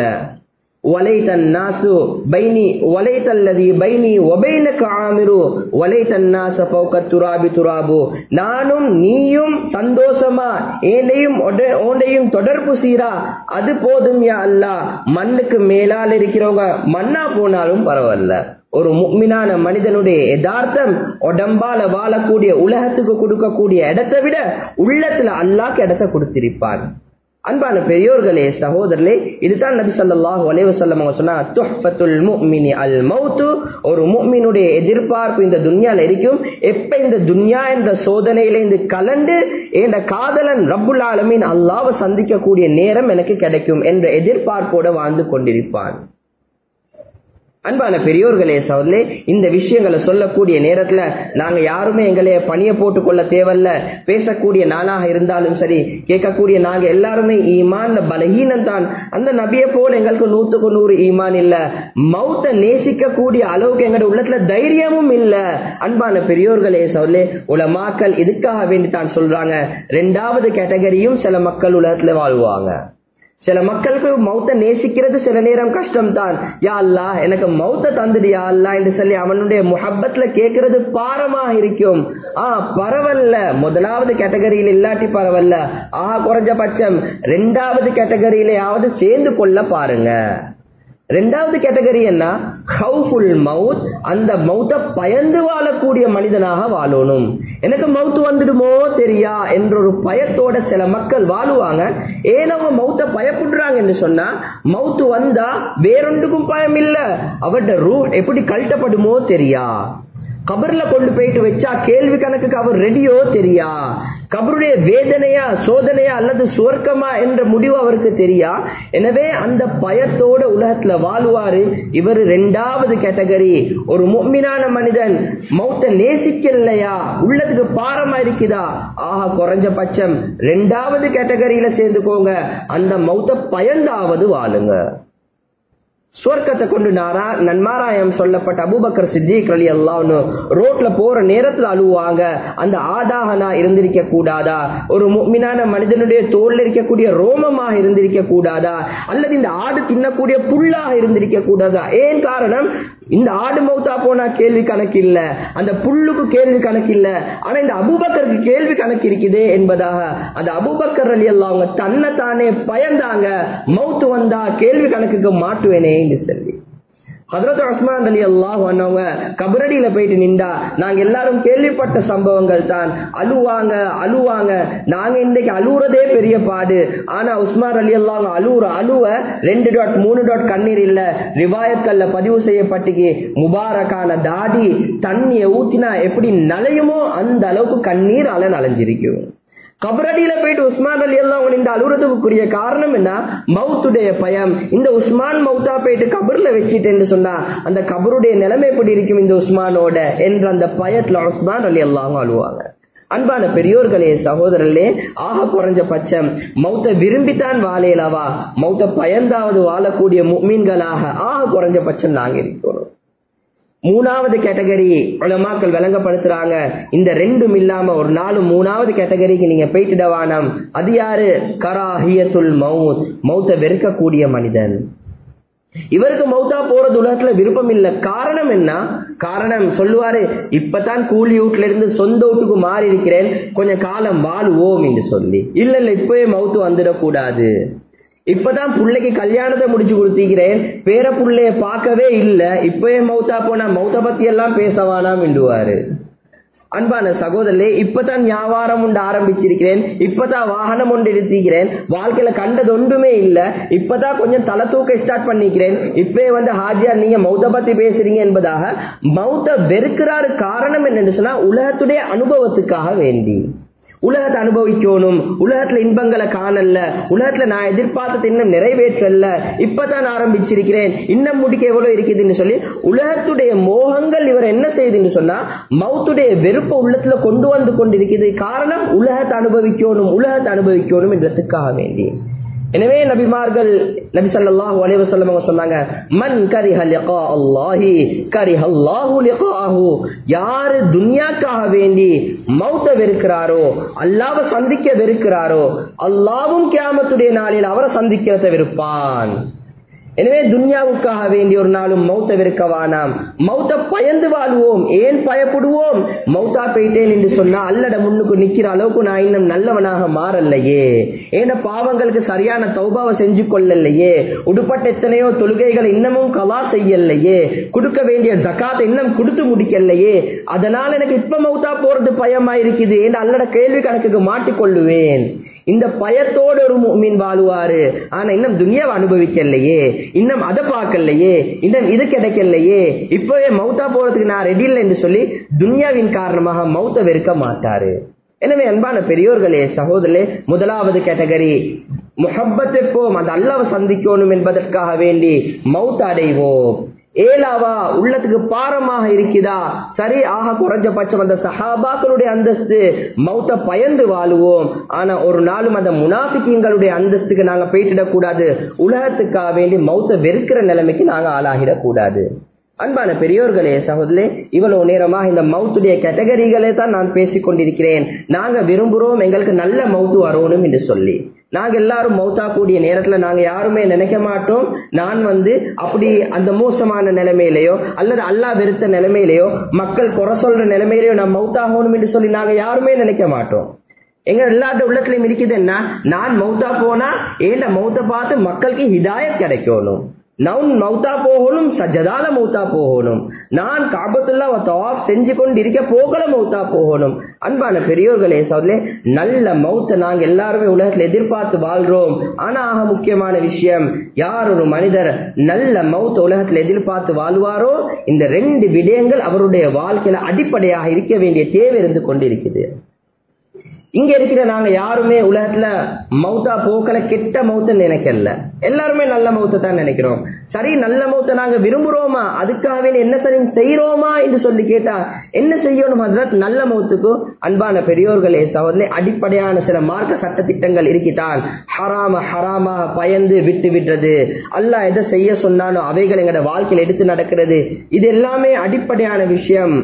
وليت الناس بيني وليت الذي بيني وبينك عامر وليت الناس فوق التراب تراب நானும் நீயும் சந்தோஷமா ஏனையும் ஓண்டையும் தொடர்பு சீரா அது போதும் யா அல்லாஹ் மண்ணுக்கு மேலால் இருக்கிறவங்க மண்ணா போனாலும் பரவாயில்ல ஒரு முக்மினான மனிதனுடைய யதார்த்தம் உடம்பால வாழக்கூடிய உலகத்துக்கு கொடுக்கக்கூடிய இடத்தை விட உள்ளத்துல அல்லாக்கு இடத்தை கொடுத்திருப்பான் அன்பான பெரியோர்களே சகோதரர்களே இதுதான் நபி ஸல்லல்லாஹு அலைஹி வஸல்லம் அவங்க சொன்னா துஹ்ஃபத்துல் முஃமினி அல் மௌத்து ஒரு முஃமினுடைய எதிர்பார்ப்பு இந்த துன்யால இருக்கும் எப்ப இந்த துன்யா என்ற சோதனையில இருந்து கலண்டு என்ற காதலன் ரப்புல் ஆலமீன் அல்லாஹ்வை சந்திக்கக்கூடிய நேரம் எனக்கு கிடைக்கும் என்ற எதிர்பார்ப்போட வாழ்ந்து கொண்டிருப்பான் அன்பான பெரியோர்களே சோதரே இந்த விஷயங்களை சொல்லக்கூடிய நேரத்துல நாங்க யாருமே எங்களைய பணிய போட்டு கொள்ள தேவையில்ல பேசக்கூடிய நானாக இருந்தாலும் சரி கேட்கக்கூடிய நாங்க எல்லாருமே ஈமான் பலகீனம் தான் அந்த நபியை போல எங்களுக்கு நூத்துக்கு நூறு ஈமான் இல்ல மௌத்த நேசிக்க கூடிய அளவுக்கு எங்களோட உள்ளத்துல தைரியமும் இல்ல அன்பான பெரியோர்களே சோதரே உலமாக்கள் இதுக்காக வேண்டி தான் சொல்றாங்க ரெண்டாவது கேட்டகரியும் சில மக்கள் உலகத்துல வாழ்வாங்க சில மக்களுக்கு மௌத்த நேசிக்கிறது சில நேரம் கஷ்டம் தான் யா அல்லா எனக்கு மௌத்த தந்துடு யா அல்லா என்று சொல்லி அவனுடைய முஹப்பத்துல கேட்கறது பாரமா இருக்கும் ஆ பரவல்ல முதலாவது கேட்டகரியில் இல்லாட்டி பரவல்ல ஆ குறைஞ்சபட்சம் ரெண்டாவது கேட்டகரியிலேயாவது சேர்ந்து கொள்ள பாருங்க ரெண்டாவது கேட்டகரி என்ன ஹவுஃபுல் மவுத் அந்த மௌத்த பயந்து வாழக்கூடிய மனிதனாக வாழணும் எனக்கு மவுத்து வந்துடுமோ தெரியா என்ற ஒரு பயத்தோட சில மக்கள் வாழுவாங்க ஏன் அவங்க மௌத்த பயப்படுறாங்க என்று சொன்னா மவுத்து வந்தா வேறொன்றுக்கும் பயம் இல்ல அவட ரூ எப்படி கழட்டப்படுமோ தெரியா கபர்ல கொண்டு போயிட்டு வச்சா கேள்வி கணக்குக்கு அவர் ரெடியோ தெரியா கபருடைய வேதனையா சோதனையா அல்லது சுவர்க்கமா என்ற முடிவு அவருக்கு தெரியா எனவே அந்த பயத்தோட உலகத்துல வாழ்வாரு இவர் ரெண்டாவது கேட்டகரி ஒரு முக்மினான மனிதன் மௌத்த நேசிக்கலையா உள்ளத்துக்கு பாரமா இருக்குதா ஆஹா குறைஞ்ச பட்சம் ரெண்டாவது கேட்டகரியில சேர்ந்துக்கோங்க அந்த மௌத்த பயந்தாவது வாழுங்க சுவர்க்கத்தை கொண்டு நாரா நன்மாராயம் சொல்லப்பட்ட அபூபக்கர் சித்திக் அலி அல்லாஹ்னு ரோட்ல போற நேரத்துல அழுவாங்க அந்த ஆதாக நான் இருந்திருக்க கூடாதா ஒரு முக்மினான மனிதனுடைய தோல்ல இருக்கக்கூடிய ரோமமாக இருந்திருக்க கூடாதா அல்லது இந்த ஆடு தின்னக்கூடிய புல்லாக இருந்திருக்க கூடாதா ஏன் காரணம் இந்த ஆடு மௌத்தா போனா கேள்வி கணக்கு இல்ல அந்த புல்லுக்கு கேள்வி கணக்கு இல்ல ஆனா இந்த அபூபக்கருக்கு கேள்வி கணக்கு இருக்குதே என்பதாக அந்த அபூபக்கர் அலி அல்லா அவங்க தன்னை தானே பயந்தாங்க மௌத்து வந்தா கேள்வி கணக்குக்கு மாட்டுவேனே என்று சொல்லி ஹதரத் உஸ்மான் அலி அல்லாஹ் அவங்க கபரடியில போயிட்டு நின்றா நாங்க எல்லாரும் கேள்விப்பட்ட சம்பவங்கள் தான் அழுவாங்க அழுவாங்க நாங்க இன்னைக்கு அழுவுறதே பெரிய பாடு ஆனா உஸ்மான் அலி அல்லாஹ் அழுவுற அழுவ ரெண்டு டாட் மூணு டாட் கண்ணீர் இல்ல ரிவாயத்கள்ல பதிவு செய்யப்பட்டுக்கு முபாரக்கான தாடி தண்ணியை ஊத்தினா எப்படி நலையுமோ அந்த அளவுக்கு கண்ணீர் அல நலைஞ்சிருக்கும் கபரடியில போயிட்டு உஸ்மான் அலி எல்லாம் இந்த அலுவலகத்துக்குரிய காரணம் என்ன மவுத்துடைய பயம் இந்த உஸ்மான் மவுத்தா போயிட்டு கபர்ல வச்சிட்டேன்னு சொன்னா அந்த கபருடைய நிலைமை எப்படி இருக்கும் இந்த உஸ்மானோட என்ற அந்த பயத்துல உஸ்மான் அலி எல்லாம் அழுவாங்க அன்பான பெரியோர்களே சகோதரர்களே ஆக குறைஞ்ச பட்சம் மௌத்த விரும்பித்தான் வாழையிலவா மௌத்த பயந்தாவது வாழக்கூடிய மீன்களாக ஆக குறைஞ்ச பட்சம் நாங்க இருக்கிறோம் மூணாவது கேட்டகரி உலமாக்கள் விளங்கப்படுத்துறாங்க இந்த ரெண்டும் இல்லாம ஒரு நாலு மூணாவது கேட்டகரிக்கு நீங்க போயிட்டுடவானம் அது யாரு கராஹியத்துல் மவுத் மௌத்த வெறுக்கக்கூடிய மனிதன் இவருக்கு மௌத்தா போறது உலகத்துல விருப்பம் இல்ல காரணம் என்ன காரணம் சொல்லுவாரு இப்பதான் கூலி வீட்டுல இருந்து சொந்த வீட்டுக்கு மாறி இருக்கிறேன் கொஞ்சம் காலம் வாழுவோம் என்று சொல்லி இல்ல இல்ல இப்பவே மௌத்து வந்துடக்கூடாது இப்பதான் பிள்ளைக்கு கல்யாணத்தை முடிச்சு கொடுத்திக்கிறேன் பேர புள்ளைய பார்க்கவே இல்ல இப்பவே மௌத்தா போனா மௌத்த பத்தி எல்லாம் பேசவானாம் என்றுவாரு அன்பான சகோதரே இப்பதான் வியாபாரம் உண்டு ஆரம்பிச்சிருக்கிறேன் இப்பதான் வாகனம் ஒன்று எடுத்திருக்கிறேன் வாழ்க்கையில கண்டது ஒன்றுமே இல்ல இப்பதான் கொஞ்சம் தலை தூக்க ஸ்டார்ட் பண்ணிக்கிறேன் இப்பவே வந்து ஹாஜியா நீங்க மௌத்த பத்தி பேசுறீங்க என்பதாக மௌத்த வெறுக்கிறாரு காரணம் என்னன்னு சொன்னா உலகத்துடைய அனுபவத்துக்காக வேண்டி உலகத்தை அனுபவிக்கணும் உலகத்துல இன்பங்களை காணல உலகத்துல நான் எதிர்பார்த்தது இன்னும் நிறைவேற்றல இப்பதான் ஆரம்பிச்சிருக்கிறேன் இன்னும் முடிக்க எவ்வளவு இருக்குதுன்னு சொல்லி உலகத்துடைய மோகங்கள் இவர் என்ன செய்யுதுன்னு சொன்னா மௌத்துடைய வெறுப்ப உள்ளத்துல கொண்டு வந்து கொண்டிருக்கிறது காரணம் உலகத்தை அனுபவிக்கணும் உலகத்தை அனுபவிக்கணும் என்றதுக்காக வேண்டி எனவே நபிமார்கள் நபி ஸல்லல்லாஹு அலைஹி வஸல்லம் அவங்க சொன்னாங்க மன் கரிஹ லிகா அல்லாஹி கரிஹ அல்லாஹு லிகாஹு யாரு துன்யாக்காக வேண்டி மௌத்த வெறுக்கிறாரோ அல்லாஹ்வை சந்திக்க வெறுக்கிறாரோ அல்லாஹ்வும் கியாமத்துடைய நாளில் அவரை சந்திக்கிறத வெறுப்பான் எனவே துன்யாவுக்காக வேண்டி ஒரு நாளும் மௌத்த வெறுக்கவானாம் மௌத்த பயந்து வாழ்வோம் ஏன் பயப்படுவோம் மௌத்தா போயிட்டேன் என்று சொன்னா அல்லட முன்னுக்கு நிக்கிற அளவுக்கு நான் இன்னும் நல்லவனாக மாறலையே ஏன பாவங்களுக்கு சரியான தௌபாவை செஞ்சு கொள்ளலையே உடுப்பட்ட எத்தனையோ தொழுகைகளை இன்னமும் கலா செய்யலையே கொடுக்க வேண்டிய ஜக்காத்தை இன்னும் கொடுத்து முடிக்கலையே அதனால எனக்கு இப்ப மௌத்தா போறது பயமா இருக்குது ஏன் அல்லட கேள்வி கணக்குக்கு மாட்டிக்கொள்ளுவேன் இந்த பயத்தோடு ஒரு மீன் வாழுவாரு ஆனா இன்னும் துனியாவை அனுபவிக்கலையே இன்னும் அதை பார்க்கலையே இன்னும் இது கிடைக்கலையே இப்பவே மௌத்தா போறதுக்கு நான் ரெடி இல்லை என்று சொல்லி துன்யாவின் காரணமாக மௌத்த வெறுக்க மாட்டாரு எனவே அன்பான பெரியோர்களே சகோதரே முதலாவது கேட்டகரி முஹப்பத்திற்போம் அந்த அல்லாவை சந்திக்கணும் என்பதற்காக வேண்டி மௌத்த அடைவோம் ஏலாவா உள்ளத்துக்கு பாரமாக இருக்குதா சரி ஆக குறைஞ்சபட்சம் அந்த சஹாபாக்களுடைய அந்தஸ்து மௌத்த பயந்து வாழுவோம் ஆனா ஒரு நாளும் அந்த முனாஃபிக்கிங்களுடைய அந்தஸ்துக்கு நாங்க போயிட்டுடக் கூடாது உலகத்துக்காக வேண்டி மௌத்த வெறுக்கிற நிலைமைக்கு நாங்க ஆளாகிடக் கூடாது அன்பான பெரியோர்களே சகோதரே இவ்வளவு நேரமாக இந்த மவுத்துடைய கேட்டகரிகளே தான் நான் பேசிக் கொண்டிருக்கிறேன் நாங்க விரும்புறோம் எங்களுக்கு நல்ல மவுத்து வரணும் என்று சொல்லி நாங்க எல்லாரும் மௌத்தா கூடிய நேரத்துல நாங்க யாருமே நினைக்க மாட்டோம் நான் வந்து அப்படி அந்த மோசமான நிலைமையிலையோ அல்லது அல்லா வெறுத்த நிலைமையிலையோ மக்கள் குறை சொல்ற நிலைமையிலையோ நான் மௌத்தாகணும் என்று சொல்லி நாங்க யாருமே நினைக்க மாட்டோம் எங்க எல்லாத்த உள்ளத்திலையும் இருக்குது என்ன நான் மௌத்தா போனா ஏண்ட மௌத்த பார்த்து மக்களுக்கு ஹிதாயத் கிடைக்கணும் நான் மௌத்தா போகணும் சஜதால மௌத்தா போகணும் நான் காபத்துல்லா தவாப் செஞ்சு கொண்டு இருக்க போகல மௌத்தா போகணும் அன்பான பெரியோர்களே சொல்லி நல்ல மௌத்த நாங்க எல்லாருமே உலகத்துல எதிர்பார்த்து வாழ்றோம் ஆனா ஆக முக்கியமான விஷயம் யார் ஒரு மனிதர் நல்ல மௌத்த உலகத்துல எதிர்பார்த்து வாழ்வாரோ இந்த ரெண்டு விடயங்கள் அவருடைய வாழ்க்கையில அடிப்படையாக இருக்க வேண்டிய தேவை இருந்து கொண்டிருக்குது இங்க இருக்கிற நாங்க யாருமே உலகத்துல மௌத்தா போக்கல கெட்ட மௌத்த நினைக்கல எல்லாருமே நல்ல மௌத்த தான் நினைக்கிறோம் சரி நல்ல மௌத்த நாங்க விரும்புறோமா அதுக்காக என்ன சரி செய்யறோமா என்று சொல்லி கேட்டா என்ன செய்யணும் ஹசரத் நல்ல மௌத்துக்கு அன்பான பெரியோர்களே சகோதரே அடிப்படையான சில மார்க்க சட்ட திட்டங்கள் இருக்கித்தான் ஹராம ஹராமா பயந்து விட்டு விடுறது அல்லாஹ் எதை செய்ய சொன்னானோ அவைகள் எங்கட வாழ்க்கையில் எடுத்து நடக்கிறது இது எல்லாமே அடிப்படையான விஷயம்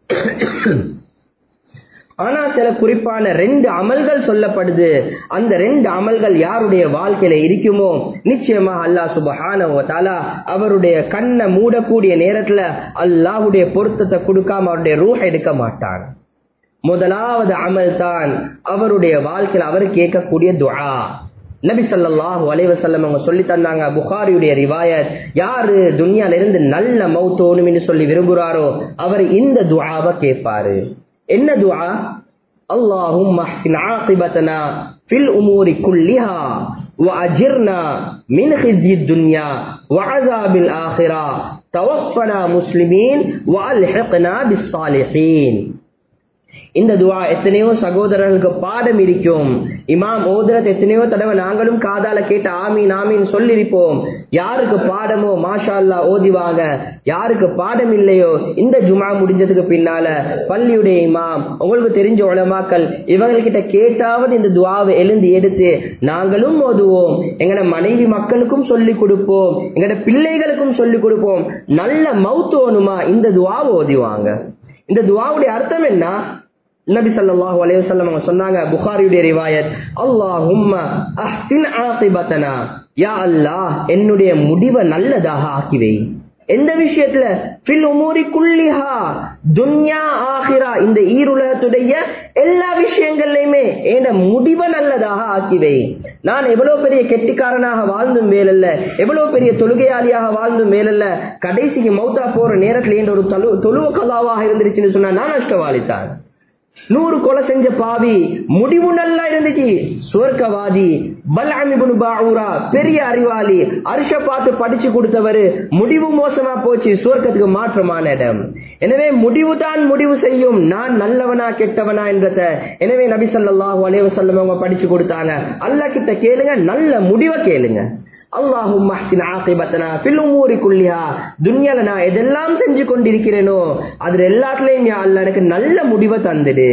ஆனா சில குறிப்பான ரெண்டு அமல்கள் சொல்லப்படுது அந்த ரெண்டு அமல்கள் யாருடைய வாழ்க்கையில இருக்குமோ நிச்சயமா அல்லாஹ் சுபஹான அவருடைய கண்ணை மூடக்கூடிய நேரத்துல அல்லாஹுடைய பொருத்தத்தை கொடுக்காம அவருடைய ரூஹ எடுக்க மாட்டான் முதலாவது அமல் தான் அவருடைய வாழ்க்கையில் அவர் கேட்கக்கூடிய துஆ நபி ஸல்லல்லாஹு அலைஹி வஸல்லம் அவங்க சொல்லி தந்தாங்க புகாரியுடைய ரிவாயத் யாரு துனியால இருந்து நல்ல மௌத்தோணும் என்று சொல்லி விரும்புகிறாரோ அவர் இந்த துஆவை கேட்பாரு என்ன துஆ اللهم احسن عاقبتنا في الأمور كلها وأجرنا من خزي الدنيا وعذاب الآخرة توفنا مسلمين وألحقنا بالصالحين இந்த துவா எத்தனையோ சகோதரர்களுக்கு பாடம் இருக்கும் இமாம் ஓதுரத் எத்தனையோ தடவை நாங்களும் காதால கேட்டு ஆமீன் ஆமீன் சொல்லிருப்போம் யாருக்கு பாடமோ மாஷா அல்லா ஓதிவாங்க யாருக்கு பாடம் இல்லையோ இந்த ஜுமா முடிஞ்சதுக்கு பின்னால பள்ளியுடைய இமாம் உங்களுக்கு தெரிஞ்ச உலமாக்கள் இவங்ககிட்ட கேட்டாவது இந்த துவாவை எழுந்து எடுத்து நாங்களும் ஓதுவோம் எங்கட மனைவி மக்களுக்கும் சொல்லி கொடுப்போம் எங்கட பிள்ளைகளுக்கும் சொல்லி கொடுப்போம் நல்ல மௌத்தோனுமா இந்த துவாவை ஓதிவாங்க இந்த துவாவுடைய அர்த்தம் என்ன நபி ஸல்லல்லாஹு அலைஹி வஸல்லம் அவங்க சொன்னாங்க புகாரியுடைய ரிவாயத் அல்லாஹும்ம அஹ்சின் ஆகிபத்தனா யா அல்லாஹ் என்னுடைய முடிவை நல்லதாக ஆக்கிவை எந்த விஷயத்துல ஃபில் உமூரி குல்லிஹா துன்யா ஆஹிரா இந்த ஈருலகத்துடைய எல்லா விஷயங்கள்லயுமே என் முடிவை நல்லதாக ஆக்கிவை நான் எவ்வளவு பெரிய கெட்டிக்காரனாக வாழ்ந்தும் மேலல்ல எவ்வளவு பெரிய தொழுகையாளியாக வாழ்ந்தும் மேலல்ல கடைசிக்கு மௌத்தா போற நேரத்துல என்ற ஒரு தொழு தொழுவ கலாவாக இருந்துருச்சுன்னு சொன்னா நான் நஷ்டவாளித்தான் நூறு கொலை செஞ்ச பாவி முடிவு நல்லா இருந்துச்சு சுவர்க்கவாதி பல்அமிபுன் பாவுரா பெரிய அறிவாளி அரிஷ பார்த்து படிச்சு கொடுத்தவரு முடிவு மோசமா போச்சு சுவர்க்கத்துக்கு மாற்றமான இடம் எனவே முடிவு தான் முடிவு செய்யும் நான் நல்லவனா கெட்டவனா என்றத எனவே நபி ஸல்லல்லாஹு அலைஹி வஸல்லம் அவங்க படிச்சு கொடுத்தாங்க அல்லாஹ் கிட்ட கேளுங்க நல்ல முடிவை கேளுங்க அல்லாஹும் அஹ்சின் ஆகிபத்தனா ஃபில் உமூரி குல்லிஹா துன்யால நான் எதெல்லாம் செஞ்சு கொண்டிருக்கிறேனோ அதுல எல்லாத்துலயும் யா அல்லாஹ் எனக்கு நல்ல முடிவை தந்துடு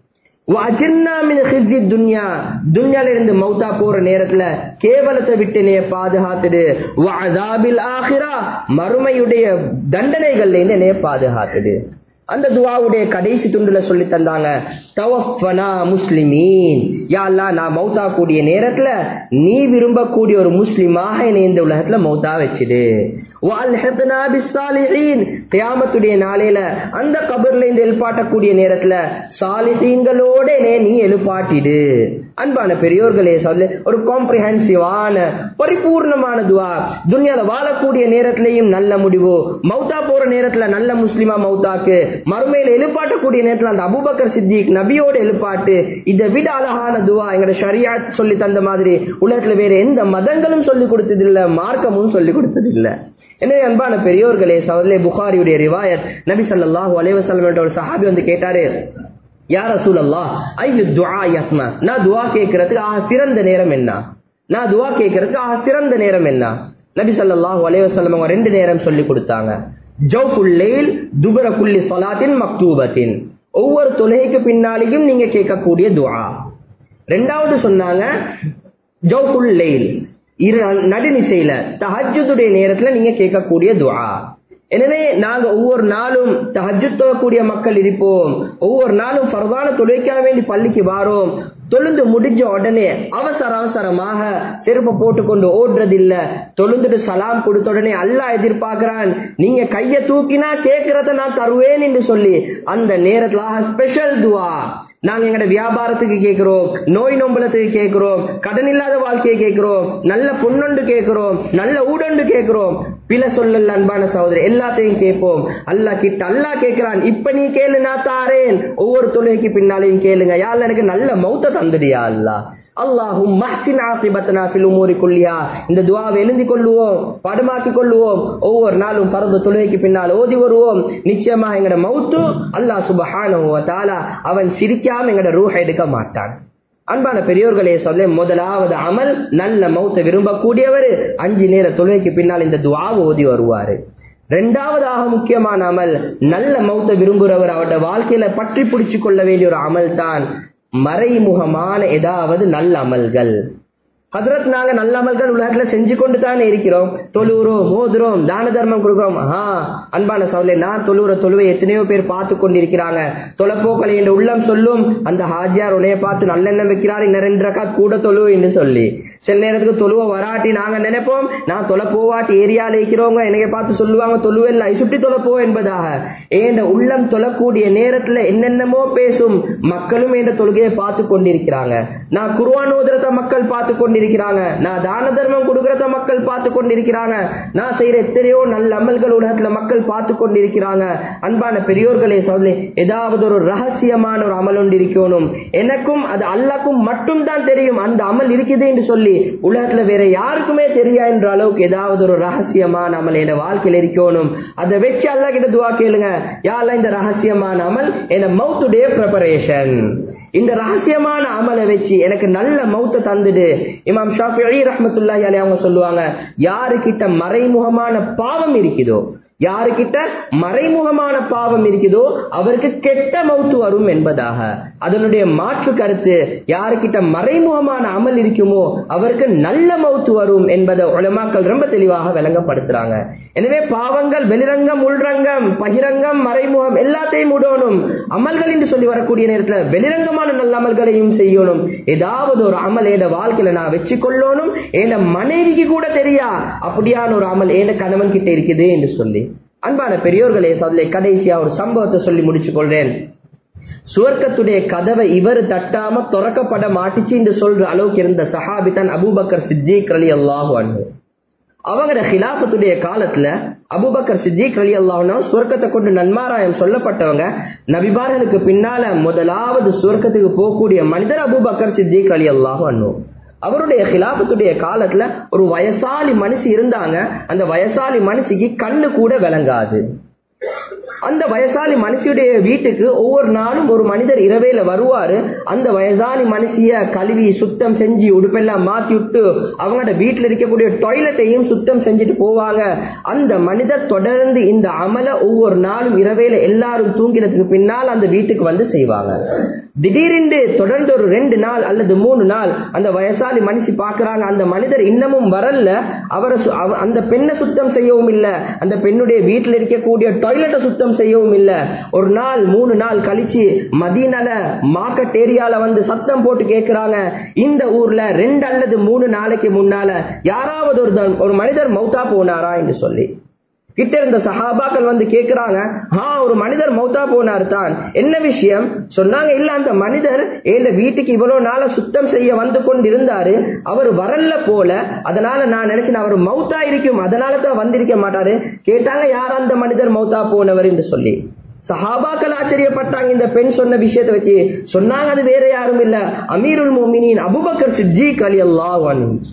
வஅஜிர்னா மின் ஹிஸ்ஸி துன்யா துன்யால இருந்து மௌத்தா போற நேரத்துல கேவலத்தை விட்டு நீ பாதுகாத்துடு வஅதாபில் ஆஹிரா மறுமையுடைய தண்டனைகள்ல இருந்து என்னைய பாதுகாத்துடு அந்த துவாவுடைய கடைசி துண்டுல சொல்லி தந்தாங்க தவஃபனா முஸ்லிமீன் யா அல்லாஹ் நான் மௌத்தா கூடிய நேரத்துல நீ விரும்பக்கூடிய ஒரு முஸ்லிமாக என்னை இந்த உலகத்துல மௌத்தா வச்சிடு வஅல்ஹிக்னா பிஸ்ஸாலிஹீன் கியாமத்துடைய நாளையில அந்த கபர்ல இருந்து எழுப்பாட்டக்கூடிய நேரத்துல சாலிஹீன்களோட என்னை நீ எழுப்பாட்டிடு அன்பான பெரியோர்களே சொல்லு ஒரு காம்ப்ரிஹென்சிவான பரிபூர்ணமான துவா துன்யால வாழக்கூடிய நேரத்திலையும் நல்ல முடிவு மௌத்தா போற நேரத்துல நல்ல முஸ்லிமா மௌத்தாக்கு மறுமையில எழுப்பாட்டக்கூடிய நேரத்துல அந்த அபூபக்கர் சித்திக் நபியோட எழுப்பாட்டு இதை விட அழகான துவா எங்கட ஷரியா சொல்லி தந்த மாதிரி உலகத்துல வேற எந்த மதங்களும் சொல்லி கொடுத்தது இல்ல மார்க்கமும் சொல்லி கொடுத்தது இல்ல எனவே அன்பான பெரியோர்களே சவர்லே புகாரியுடைய ரிவாயத் நபி ஸல்லல்லாஹு அலைஹி வஸல்லம் என்ற ஒரு சஹாபி வந்து கேட்டாரு யா ரசூலல்லாஹ் ஐயு துஆ யஸ்மா நான் துஆ கேட்கிறதுக்கு ஆக சிறந்த நேரம் என்ன நான் துஆ கேட்கிறதுக்கு ஆக சிறந்த நேரம் என்ன நபி ஸல்லல்லாஹு அலைஹி வஸல்லம் அவங்க ரெண்டு நேரம் சொல்லி கொடுத்தாங்க ஜௌஃபுல் லைல் துபர குல்லி ஸலாத்தின் மக்தூபத்தின் ஒவ்வொரு தொழுகைக்கு பின்னாலேயும் நீங்க கேட்கக்கூடிய துஆ ரெண்டாவது சொன்னாங்க ஜௌஃபுல் லைல் இரு நடுநிசையில தஹஜ்ஜுடைய நேரத்துல நீங்க கேட்கக்கூடிய துஆ எனவே நாங்க ஒவ்வொரு நாளும் தஹஜ்ஜுத் தொழக்கூடிய மக்கள் இருப்போம் ஒவ்வொரு நாளும் ஃபர்தான தொழுகைக்காக வேண்டி பள்ளிக்கு வாரோம் தொழுந்து முடிஞ்ச உடனே அவசர அவசரமாக செருப்பை போட்டுக்கொண்டு ஓடுறது இல்ல தொழுந்துட்டு சலாம் கொடுத்த உடனே அல்லாஹ் எதிர்பார்க்கிறான் நீங்க கைய தூக்கினா கேட்கறத நான் தருவேன் என்று சொல்லி அந்த நேரத்துல ஸ்பெஷல் துவா நாங்க எங்கட வியாபாரத்துக்கு கேட்கிறோம் நோய் நொம்பலத்துக்கு கேட்கிறோம் கடன் இல்லாத வாழ்க்கையை கேட்கிறோம் நல்ல பொண்ணொண்டு கேட்கிறோம் நல்ல ஊடொண்டு கேட்கிறோம் பில சொல்லல அன்பான சகோதரி எல்லாத்தையும் கேட்போம் அல்லாஹ் கிட்ட அல்லாஹ் கேட்கிறான் இப்ப நீ கேளு நான் தாரேன் ஒவ்வொரு தொழுகைக்கு பின்னாலையும் கேளுங்க யாழ்ல எனக்கு நல்ல மௌத்த தந்துடியா அல்லாஹ் அல்லாஹும் மஹ்சின் ஆகிபத்தனா ஃபில் உமூரி குல்லியா இந்த துவாவை எழுதி கொள்ளுவோம் படமாக்கி கொள்ளுவோம் ஒவ்வொரு நாளும் பரந்த தொழுகைக்கு பின்னால் ஓதி வருவோம் நிச்சயமா எங்கட மௌத்து அல்லாஹ் சுபஹானஹு வ தஆலா அவன் சிரிக்காம எங்கட ரூஹ எடுக்க மாட்டான் அன்பான பெரியோர்களே சொல்ல முதலாவது அமல் நல்ல மௌத்த விரும்பக்கூடியவர் அஞ்சு நேர தொழுகைக்கு பின்னால் இந்த துவாவை ஓதி வருவாரு ரெண்டாவதாக முக்கியமான அமல் நல்ல மௌத்த விரும்புகிறவர் அவருடைய வாழ்க்கையில பற்றி பிடிச்சு கொள்ள வேண்டிய ஒரு அமல் தான் மறைமுகமான ஏதாவது நல்ல அமல்கள் ஹதரத் நாங்க நல்ல அமல்கள் உலகத்துல செஞ்சு கொண்டு தானே இருக்கிறோம் தொழுகிறோம் மோதுறோம் தான தர்மம் கொடுக்கிறோம் ஆஹா அன்பான சவுலே நான் தொழுகிற தொழுவை எத்தனையோ பேர் பார்த்து கொண்டிருக்கிறாங்க தொலைப்போக்களை என்ற உள்ளம் சொல்லும் அந்த ஹாஜியார் உனைய பார்த்து நல்லெண்ணம் வைக்கிறார் இன்னும் ரெண்டு ரக்கா கூட தொழுவு என்று சொல்லி சில நேரத்துக்கு தொழுவ வராட்டி நாங்க நினைப்போம் நான் தொலை போவாட்டி ஏரியால இருக்கிறவங்க என்னைய பார்த்து சொல்லுவாங்க தொழுவேன் சுட்டி தொலைப்போ என்பதாக ஏண்ட உள்ளம் தொழக்கூடிய நேரத்துல என்னென்னமோ பேசும் மக்களும் என்ற தொழுகையை பார்த்து கொண்டிருக்கிறாங்க நான் குருவான் ஓதுறத மக்கள் பார்த்து கொண்டிருக்கிறாங்க கொண்டிருக்கிறாங்க நான் தான தர்மம் கொடுக்கறத மக்கள் பார்த்து கொண்டிருக்கிறாங்க நான் செய்யற எத்தனையோ நல்ல அமல்கள் உலகத்துல மக்கள் பார்த்து கொண்டிருக்கிறாங்க அன்பான பெரியோர்களே சொல்லி ஏதாவது ஒரு ரகசியமான ஒரு அமல் ஒன்று இருக்கணும் எனக்கும் அது அல்லாக்கும் மட்டும் தான் தெரியும் அந்த அமல் இருக்குது என்று சொல்லி உலகத்துல வேற யாருக்குமே தெரியா என்ற அளவுக்கு ஏதாவது ஒரு ரகசியமான அமல் என் வாழ்க்கையில் இருக்கணும் அதை வச்சு அல்லா கிட்ட துவா கேளுங்க யாரெல்லாம் இந்த ரகசியமான அமல் என் மவுத்துடைய ப்ரிப்பரேஷன் இந்த ரகசியமான அமலை வச்சு எனக்கு நல்ல மௌத்த தந்துடு இமாம் ஷாஃபி ரஹமத்துல்லாஹி அலைஹி அவங்க சொல்லுவாங்க யாருக்கிட்ட மறைமுகமான பாவம் இருக்குதோ யாருக்கிட்ட மறைமுகமான பாவம் இருக்குதோ அவருக்கு கெட்ட மௌத்து வரும் என்பதாக அதனுடைய மாற்று கருத்து யாருக்கிட்ட மறைமுகமான அமல் இருக்குமோ அவருக்கு நல்ல மௌத்து வரும் என்பதை உலமாக்கள் ரொம்ப தெளிவாக விளங்கப்படுத்துறாங்க எனவே பாவங்கள் வெளிரங்கம் உள்ரங்கம் பகிரங்கம் மறைமுகம் எல்லாத்தையும் விடணும் அமல்கள் என்று சொல்லி வரக்கூடிய நேரத்தில் வெளிரங்கமான நல்ல அமல்களையும் செய்யணும் ஏதாவது ஒரு அமல் என் வாழ்க்கையில நான் வச்சு கொள்ளணும் என் மனைவிக்கு கூட தெரியா அப்படியான ஒரு அமல் என் கணவன் கிட்ட இருக்குது என்று சொல்லி அன்பான பெரியோர்களே சொல்ல கடைசியா ஒரு சம்பவத்தை சொல்லி முடிச்சு கொள்றேன் சுவர்க்கத்துடைய கதவை இவர் தட்டாம திறக்கப்பட மாட்டிச்சு என்று சொல்ற அளவுக்கு இருந்த சஹாபி தான் அபூபக்கர் சித்திக் அலி அல்லாஹு அன்பு அவங்களோட ஹிலாபத்துடைய காலத்துல அபுபக்கர் சித்திக் அலி அல்லாஹ்னா சுவர்க்கத்தை கொண்டு நன்மாராயம் சொல்லப்பட்டவங்க நபிபார்களுக்கு பின்னால முதலாவது சுவர்க்கத்துக்கு போகக்கூடிய மனிதர் அபுபக்கர் சித்திக் அலி அல்லாஹு அண்ணு அவருடைய ஹிலாபத்துடைய காலத்துல ஒரு வயசாலி மனுஷி இருந்தாங்க அந்த வயசாலி மனுஷிக்கு கண்ணு கூட விளங்காது அந்த வயசாலி மனுஷியுடைய வீட்டுக்கு ஒவ்வொரு நாளும் ஒரு மனிதர் இரவேல வருவாரு அந்த வயசாலி மனுஷிய கழுவி சுத்தம் செஞ்சு உடுப்பெல்லாம் மாத்தி விட்டு அவங்களோட வீட்டுல இருக்கக்கூடிய டாய்லெட்டையும் சுத்தம் செஞ்சுட்டு போவாங்க அந்த மனிதர் தொடர்ந்து இந்த அமல ஒவ்வொரு நாளும் இரவேல எல்லாரும் தூங்கினதுக்கு பின்னால் அந்த வீட்டுக்கு வந்து செய்வாங்க திடீரென்று தொடர்ந்து ஒரு ரெண்டு நாள் அல்லது மூணு நாள் அந்த வயசாலி மனுஷி பாக்குறாங்க அந்த மனிதர் இன்னமும் வரல அவரை அந்த பெண்ணை சுத்தம் செய்யவும் இல்லை அந்த பெண்ணுடைய வீட்டில் இருக்கக்கூடிய டாய்லெட்டை சுத்தம் செய்யவும் இல்லை ஒரு நாள் மூணு நாள் கழிச்சு மதீனல மார்க்கெட் ஏரியால வந்து சத்தம் போட்டு கேட்கிறாங்க இந்த ஊர்ல ரெண்டு அல்லது மூணு நாளைக்கு முன்னால யாராவது ஒரு ஒரு மனிதர் மௌத்தா போனாரா என்று சொல்லி கிட்ட இருந்த சஹாபாக்கள் வந்து கேக்குறாங்க ஆ ஒரு மனிதர் மௌத்தா போனார் தான் என்ன விஷயம் சொன்னாங்க இல்ல அந்த மனிதர் எந்த வீட்டுக்கு இவ்வளவு நாள சுத்தம் செய்ய வந்து கொண்டு இருந்தாரு அவர் வரல போல அதனால நான் நினைச்சேன் அவர் மௌத்தா இருக்கும் அதனால தான் வந்திருக்க மாட்டாரு கேட்டாங்க யார் அந்த மனிதர் மௌத்தா போனவர் என்று சொல்லி சஹாபாக்கள் ஆச்சரியப்பட்டாங்க இந்த பெண் சொன்ன விஷயத்தை வச்சு சொன்னாங்க அது வேற யாரும் இல்ல அமீருல் மோமினின் அபுபக்கர் சித்திக் அலி அல்லாஹ்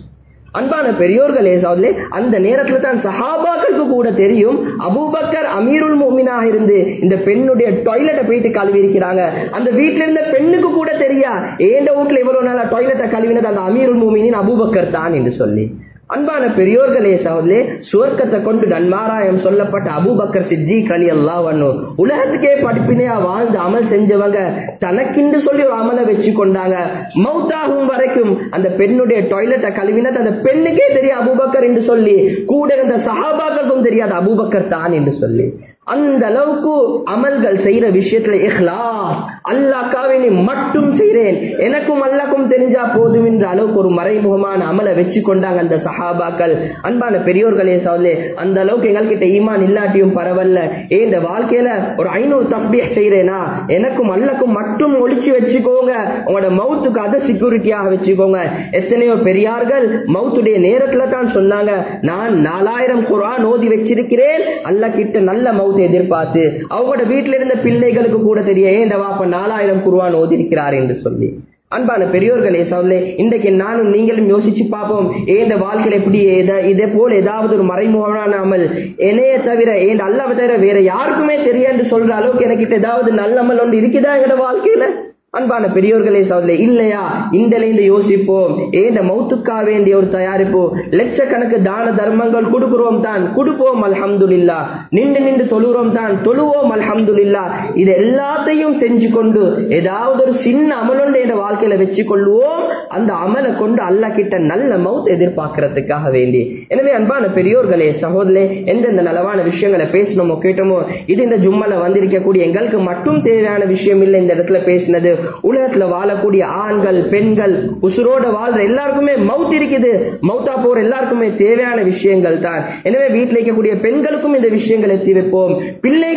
அன்பான பெரியோர்களே சோதலே அந்த நேரத்துல தான் சஹாபாக்களுக்கு கூட தெரியும் அபூபக்கர் அமீருல் மோமினாக இருந்து இந்த பெண்ணுடைய டாய்லெட்டை போயிட்டு கழுவி இருக்கிறாங்க அந்த வீட்டுல இருந்த பெண்ணுக்கு கூட தெரியா ஏண்ட வீட்டுல இவ்வளவு நாளா டாய்லெட்டை கழுவினது அந்த அமீருல் மோமினின் அபூபக்கர் தான் என்று சொல்லி அன்பான பெரியோர்களே சகோதரே சுவர்க்கத்தை கொண்டு நன்மாராயம் சொல்லப்பட்ட அபூபக்கர் சித்தி கலி அல்லா உலகத்துக்கே படிப்பினையா வாழ்ந்து அமல் செஞ்சவங்க தனக்கின்று சொல்லி ஒரு அமலை வச்சு கொண்டாங்க மவுத்தாகும் வரைக்கும் அந்த பெண்ணுடைய டாய்லெட்டை கழுவினது அந்த பெண்ணுக்கே தெரியும் அபூபக்கர் என்று சொல்லி கூட இருந்த சஹாபாக்களுக்கும் தெரியாது அபூபக்கர் தான் என்று சொல்லி அந்த அளவுக்கு அமல்கள் செய்யற விஷயத்துல இஹ்லாஸ் அல்லாக்காவே மட்டும் செய்றேன் எனக்கும் அல்லாக்கும் தெரிஞ்சா போதும் என்ற அளவுக்கு ஒரு மறைமுகமான அமலை வச்சு கொண்டாங்க அந்த சஹாபாக்கள் அன்பான பெரியோர்களே சோதலே அந்த அளவுக்கு எங்கள்கிட்ட ஈமான் இல்லாட்டியும் பரவாயில்ல ஏ இந்த வாழ்க்கையில ஒரு ஐநூறு தஸ்பீஹ் செய்யறேனா எனக்கும் அல்லாக்கும் மட்டும் ஒழிச்சு வச்சுக்கோங்க உங்களோட மவுத்துக்கு அதை செக்யூரிட்டியாக வச்சுக்கோங்க எத்தனையோ பெரியார்கள் மவுத்துடைய நேரத்துல தான் சொன்னாங்க நான் நாலாயிரம் குரான் ஓதி வச்சிருக்கிறேன் அல்ல கிட்ட நல்ல மவுத்தை எதிர்பார்த்து அவங்களோட வீட்டில இருந்த பிள்ளைகளுக்கு கூட தெரிய ஏன் இந்த வாப்ப நாலாயிரம் குருவான் ஓதி இருக்கிறார் என்று சொல்லி அன்பான பெரியோர்களே சொல்லே இன்றைக்கு நானும் நீங்களும் யோசிச்சு பார்ப்போம் ஏந்த வாழ்க்கையில எப்படி இதே போல ஏதாவது ஒரு மறைமுகமான அமல் என்னைய தவிர ஏன் அல்லாவை தவிர வேற யாருக்குமே தெரியாது சொல்ற அளவுக்கு எனக்கு ஏதாவது நல்ல அமல் ஒன்று இருக்குதா எங்களோட வாழ்க்கையில அன்பான பெரியோர்களே சோதலே இல்லையா இந்த யோசிப்போம் ஏந்த மௌத்துக்கா வேண்டிய ஒரு தயாரிப்பு லட்சக்கணக்கு தான தர்மங்கள் கொடுக்கிறோம் தான் கொடுப்போம் அல்ஹம்துலில்லா நின்று நின்று தொழுகிறோம் தான் தொழுவோம் அல்ஹம்துலில்லா இது எல்லாத்தையும் செஞ்சு கொண்டு ஏதாவது ஒரு சின்ன அமலொண்டு என்ற வாழ்க்கையில வச்சு கொள்வோம் அந்த அமலை கொண்டு அல்லா கிட்ட நல்ல மவுத் எதிர்பார்க்கறதுக்காக வேண்டி எனவே அன்பான பெரியோர்களே சகோதரே எந்தெந்த நலவான விஷயங்களை பேசணுமோ கேட்டோமோ இது இந்த ஜும்மல வந்திருக்கக்கூடிய எங்களுக்கு மட்டும் தேவையான விஷயம் இல்லை இந்த இடத்துல பேசினது உலகத்துல வாழக்கூடிய ஆண்கள் பெண்கள் உசுரோட வாழ்ற எல்லாருக்குமே மவுத் இருக்குது மவுத்தா போற எல்லாருக்குமே தேவையான விஷயங்கள் தான் எனவே வீட்டில் இருக்கக்கூடிய பெண்களுக்கும் இந்த விஷயங்களை எத்தி வைப்போம் பிள்ளைகளுக்கும்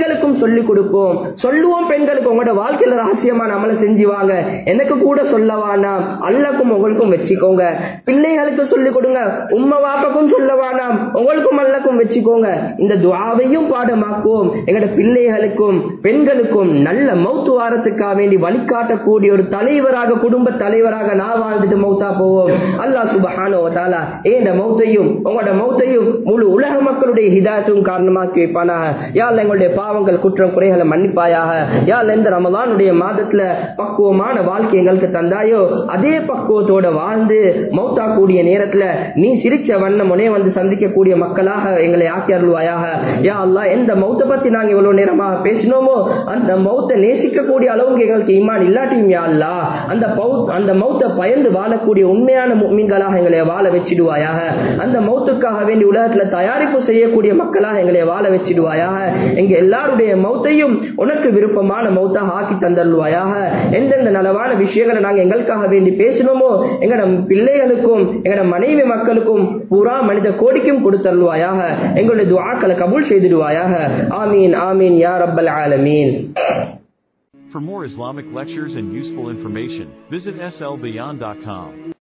சொல்லி கொடுப்போம் சொல்லுவோம் பெண்களுக்கு உங்களோட வாழ்க்கையில ரகசியமான அமலை செஞ்சு வாங்க எனக்கு கூட சொல்லவானா அல்லாக்கும் உங்களுக்கும் வச்சுக்கோங்க பிள்ளைகளுக்கு சொல்லி கொடுங்க உம்மை வாப்பாக்கும் சொல்லவானாம் உங்களுக்கும் அல்லாக்கும் வச்சுக்கோங்க இந்த துவாவையும் பாடமாக்குவோம் எங்களோட பிள்ளைகளுக்கும் பெண்களுக்கும் நல்ல மௌத்து வாரத்துக்காக வேண்டி வழிகாட்டக்கூடிய ஒரு தலைவராக குடும்ப தலைவராக நான் வாழ்ந்துட்டு மௌத்தா போவோம் அல்லாஹ் சுபஹானோ தாலா ஏந்த மௌத்தையும் உங்களோட மௌத்தையும் முழு உலக மக்களுடைய ஹிதாயத்தும் காரணமாக்கி வைப்பானாக யாழ் எங்களுடைய பாவங்கள் குற்றம் குறைகளை மன்னிப்பாயாக யாழ் எந்த ரமலானுடைய மாதத்துல பக்குவமான வாழ்க்கை எங்களுக்கு தந்தாயோ அதே பக்குவத்தோட வாழ்ந்து மௌத்தா கூடிய நேரத்துல நீ சிரிச்ச வண்ணம் உனே வந்து சந்திக்கக்கூடிய மக்களாக எங்களை ஆக்கி அருள்வாயாக யா அல்லாஹ் எந்த மௌத்தை பத்தி நாங்க இவ்வளவு நேரமாக பேசினோமோ அந்த மௌத்தை நேசிக்கக்கூடிய அளவுக்கு எங்களுக்கு ஈமான் இல்லாட்டியும் யா அல்லாஹ் அந்த பௌ- அந்த மௌத்தை பயந்து வாழக்கூடிய உண்மையான முக்மீன்களாக எங்களை வாழ வச்சிடுவாயாக அந்த மௌத்துக்காக வேண்டி உலகத்துல தயாரிப்பு செய்யக்கூடிய மக்களாக எங்களை வாழ வச்சிடுவாயாக எங்க எல்லாருடைய மௌத்தையும் உனக்கு விருப்பமான மௌத்தாக ஆக்கி தந்தருள்வாயாக எந்தெந்த நலவான விஷயங்களை நாங்க எங்களுக்காக வேண்டி பேசினோமோ எங்களோட பிள்ளைகளுக்கும் எங்களோட மனைவி மக்களுக்கும் பூரா மனித கோடிக்கும் கொடுத்தருள்வாயாக எங்களுடைய துஆக்களை கபூல் செய்திடுவாயாக ஆமீன் ஆமீன் யா ரப்பல் ஆலமீன் For more Islamic lectures and useful information, visit slbeyond.com.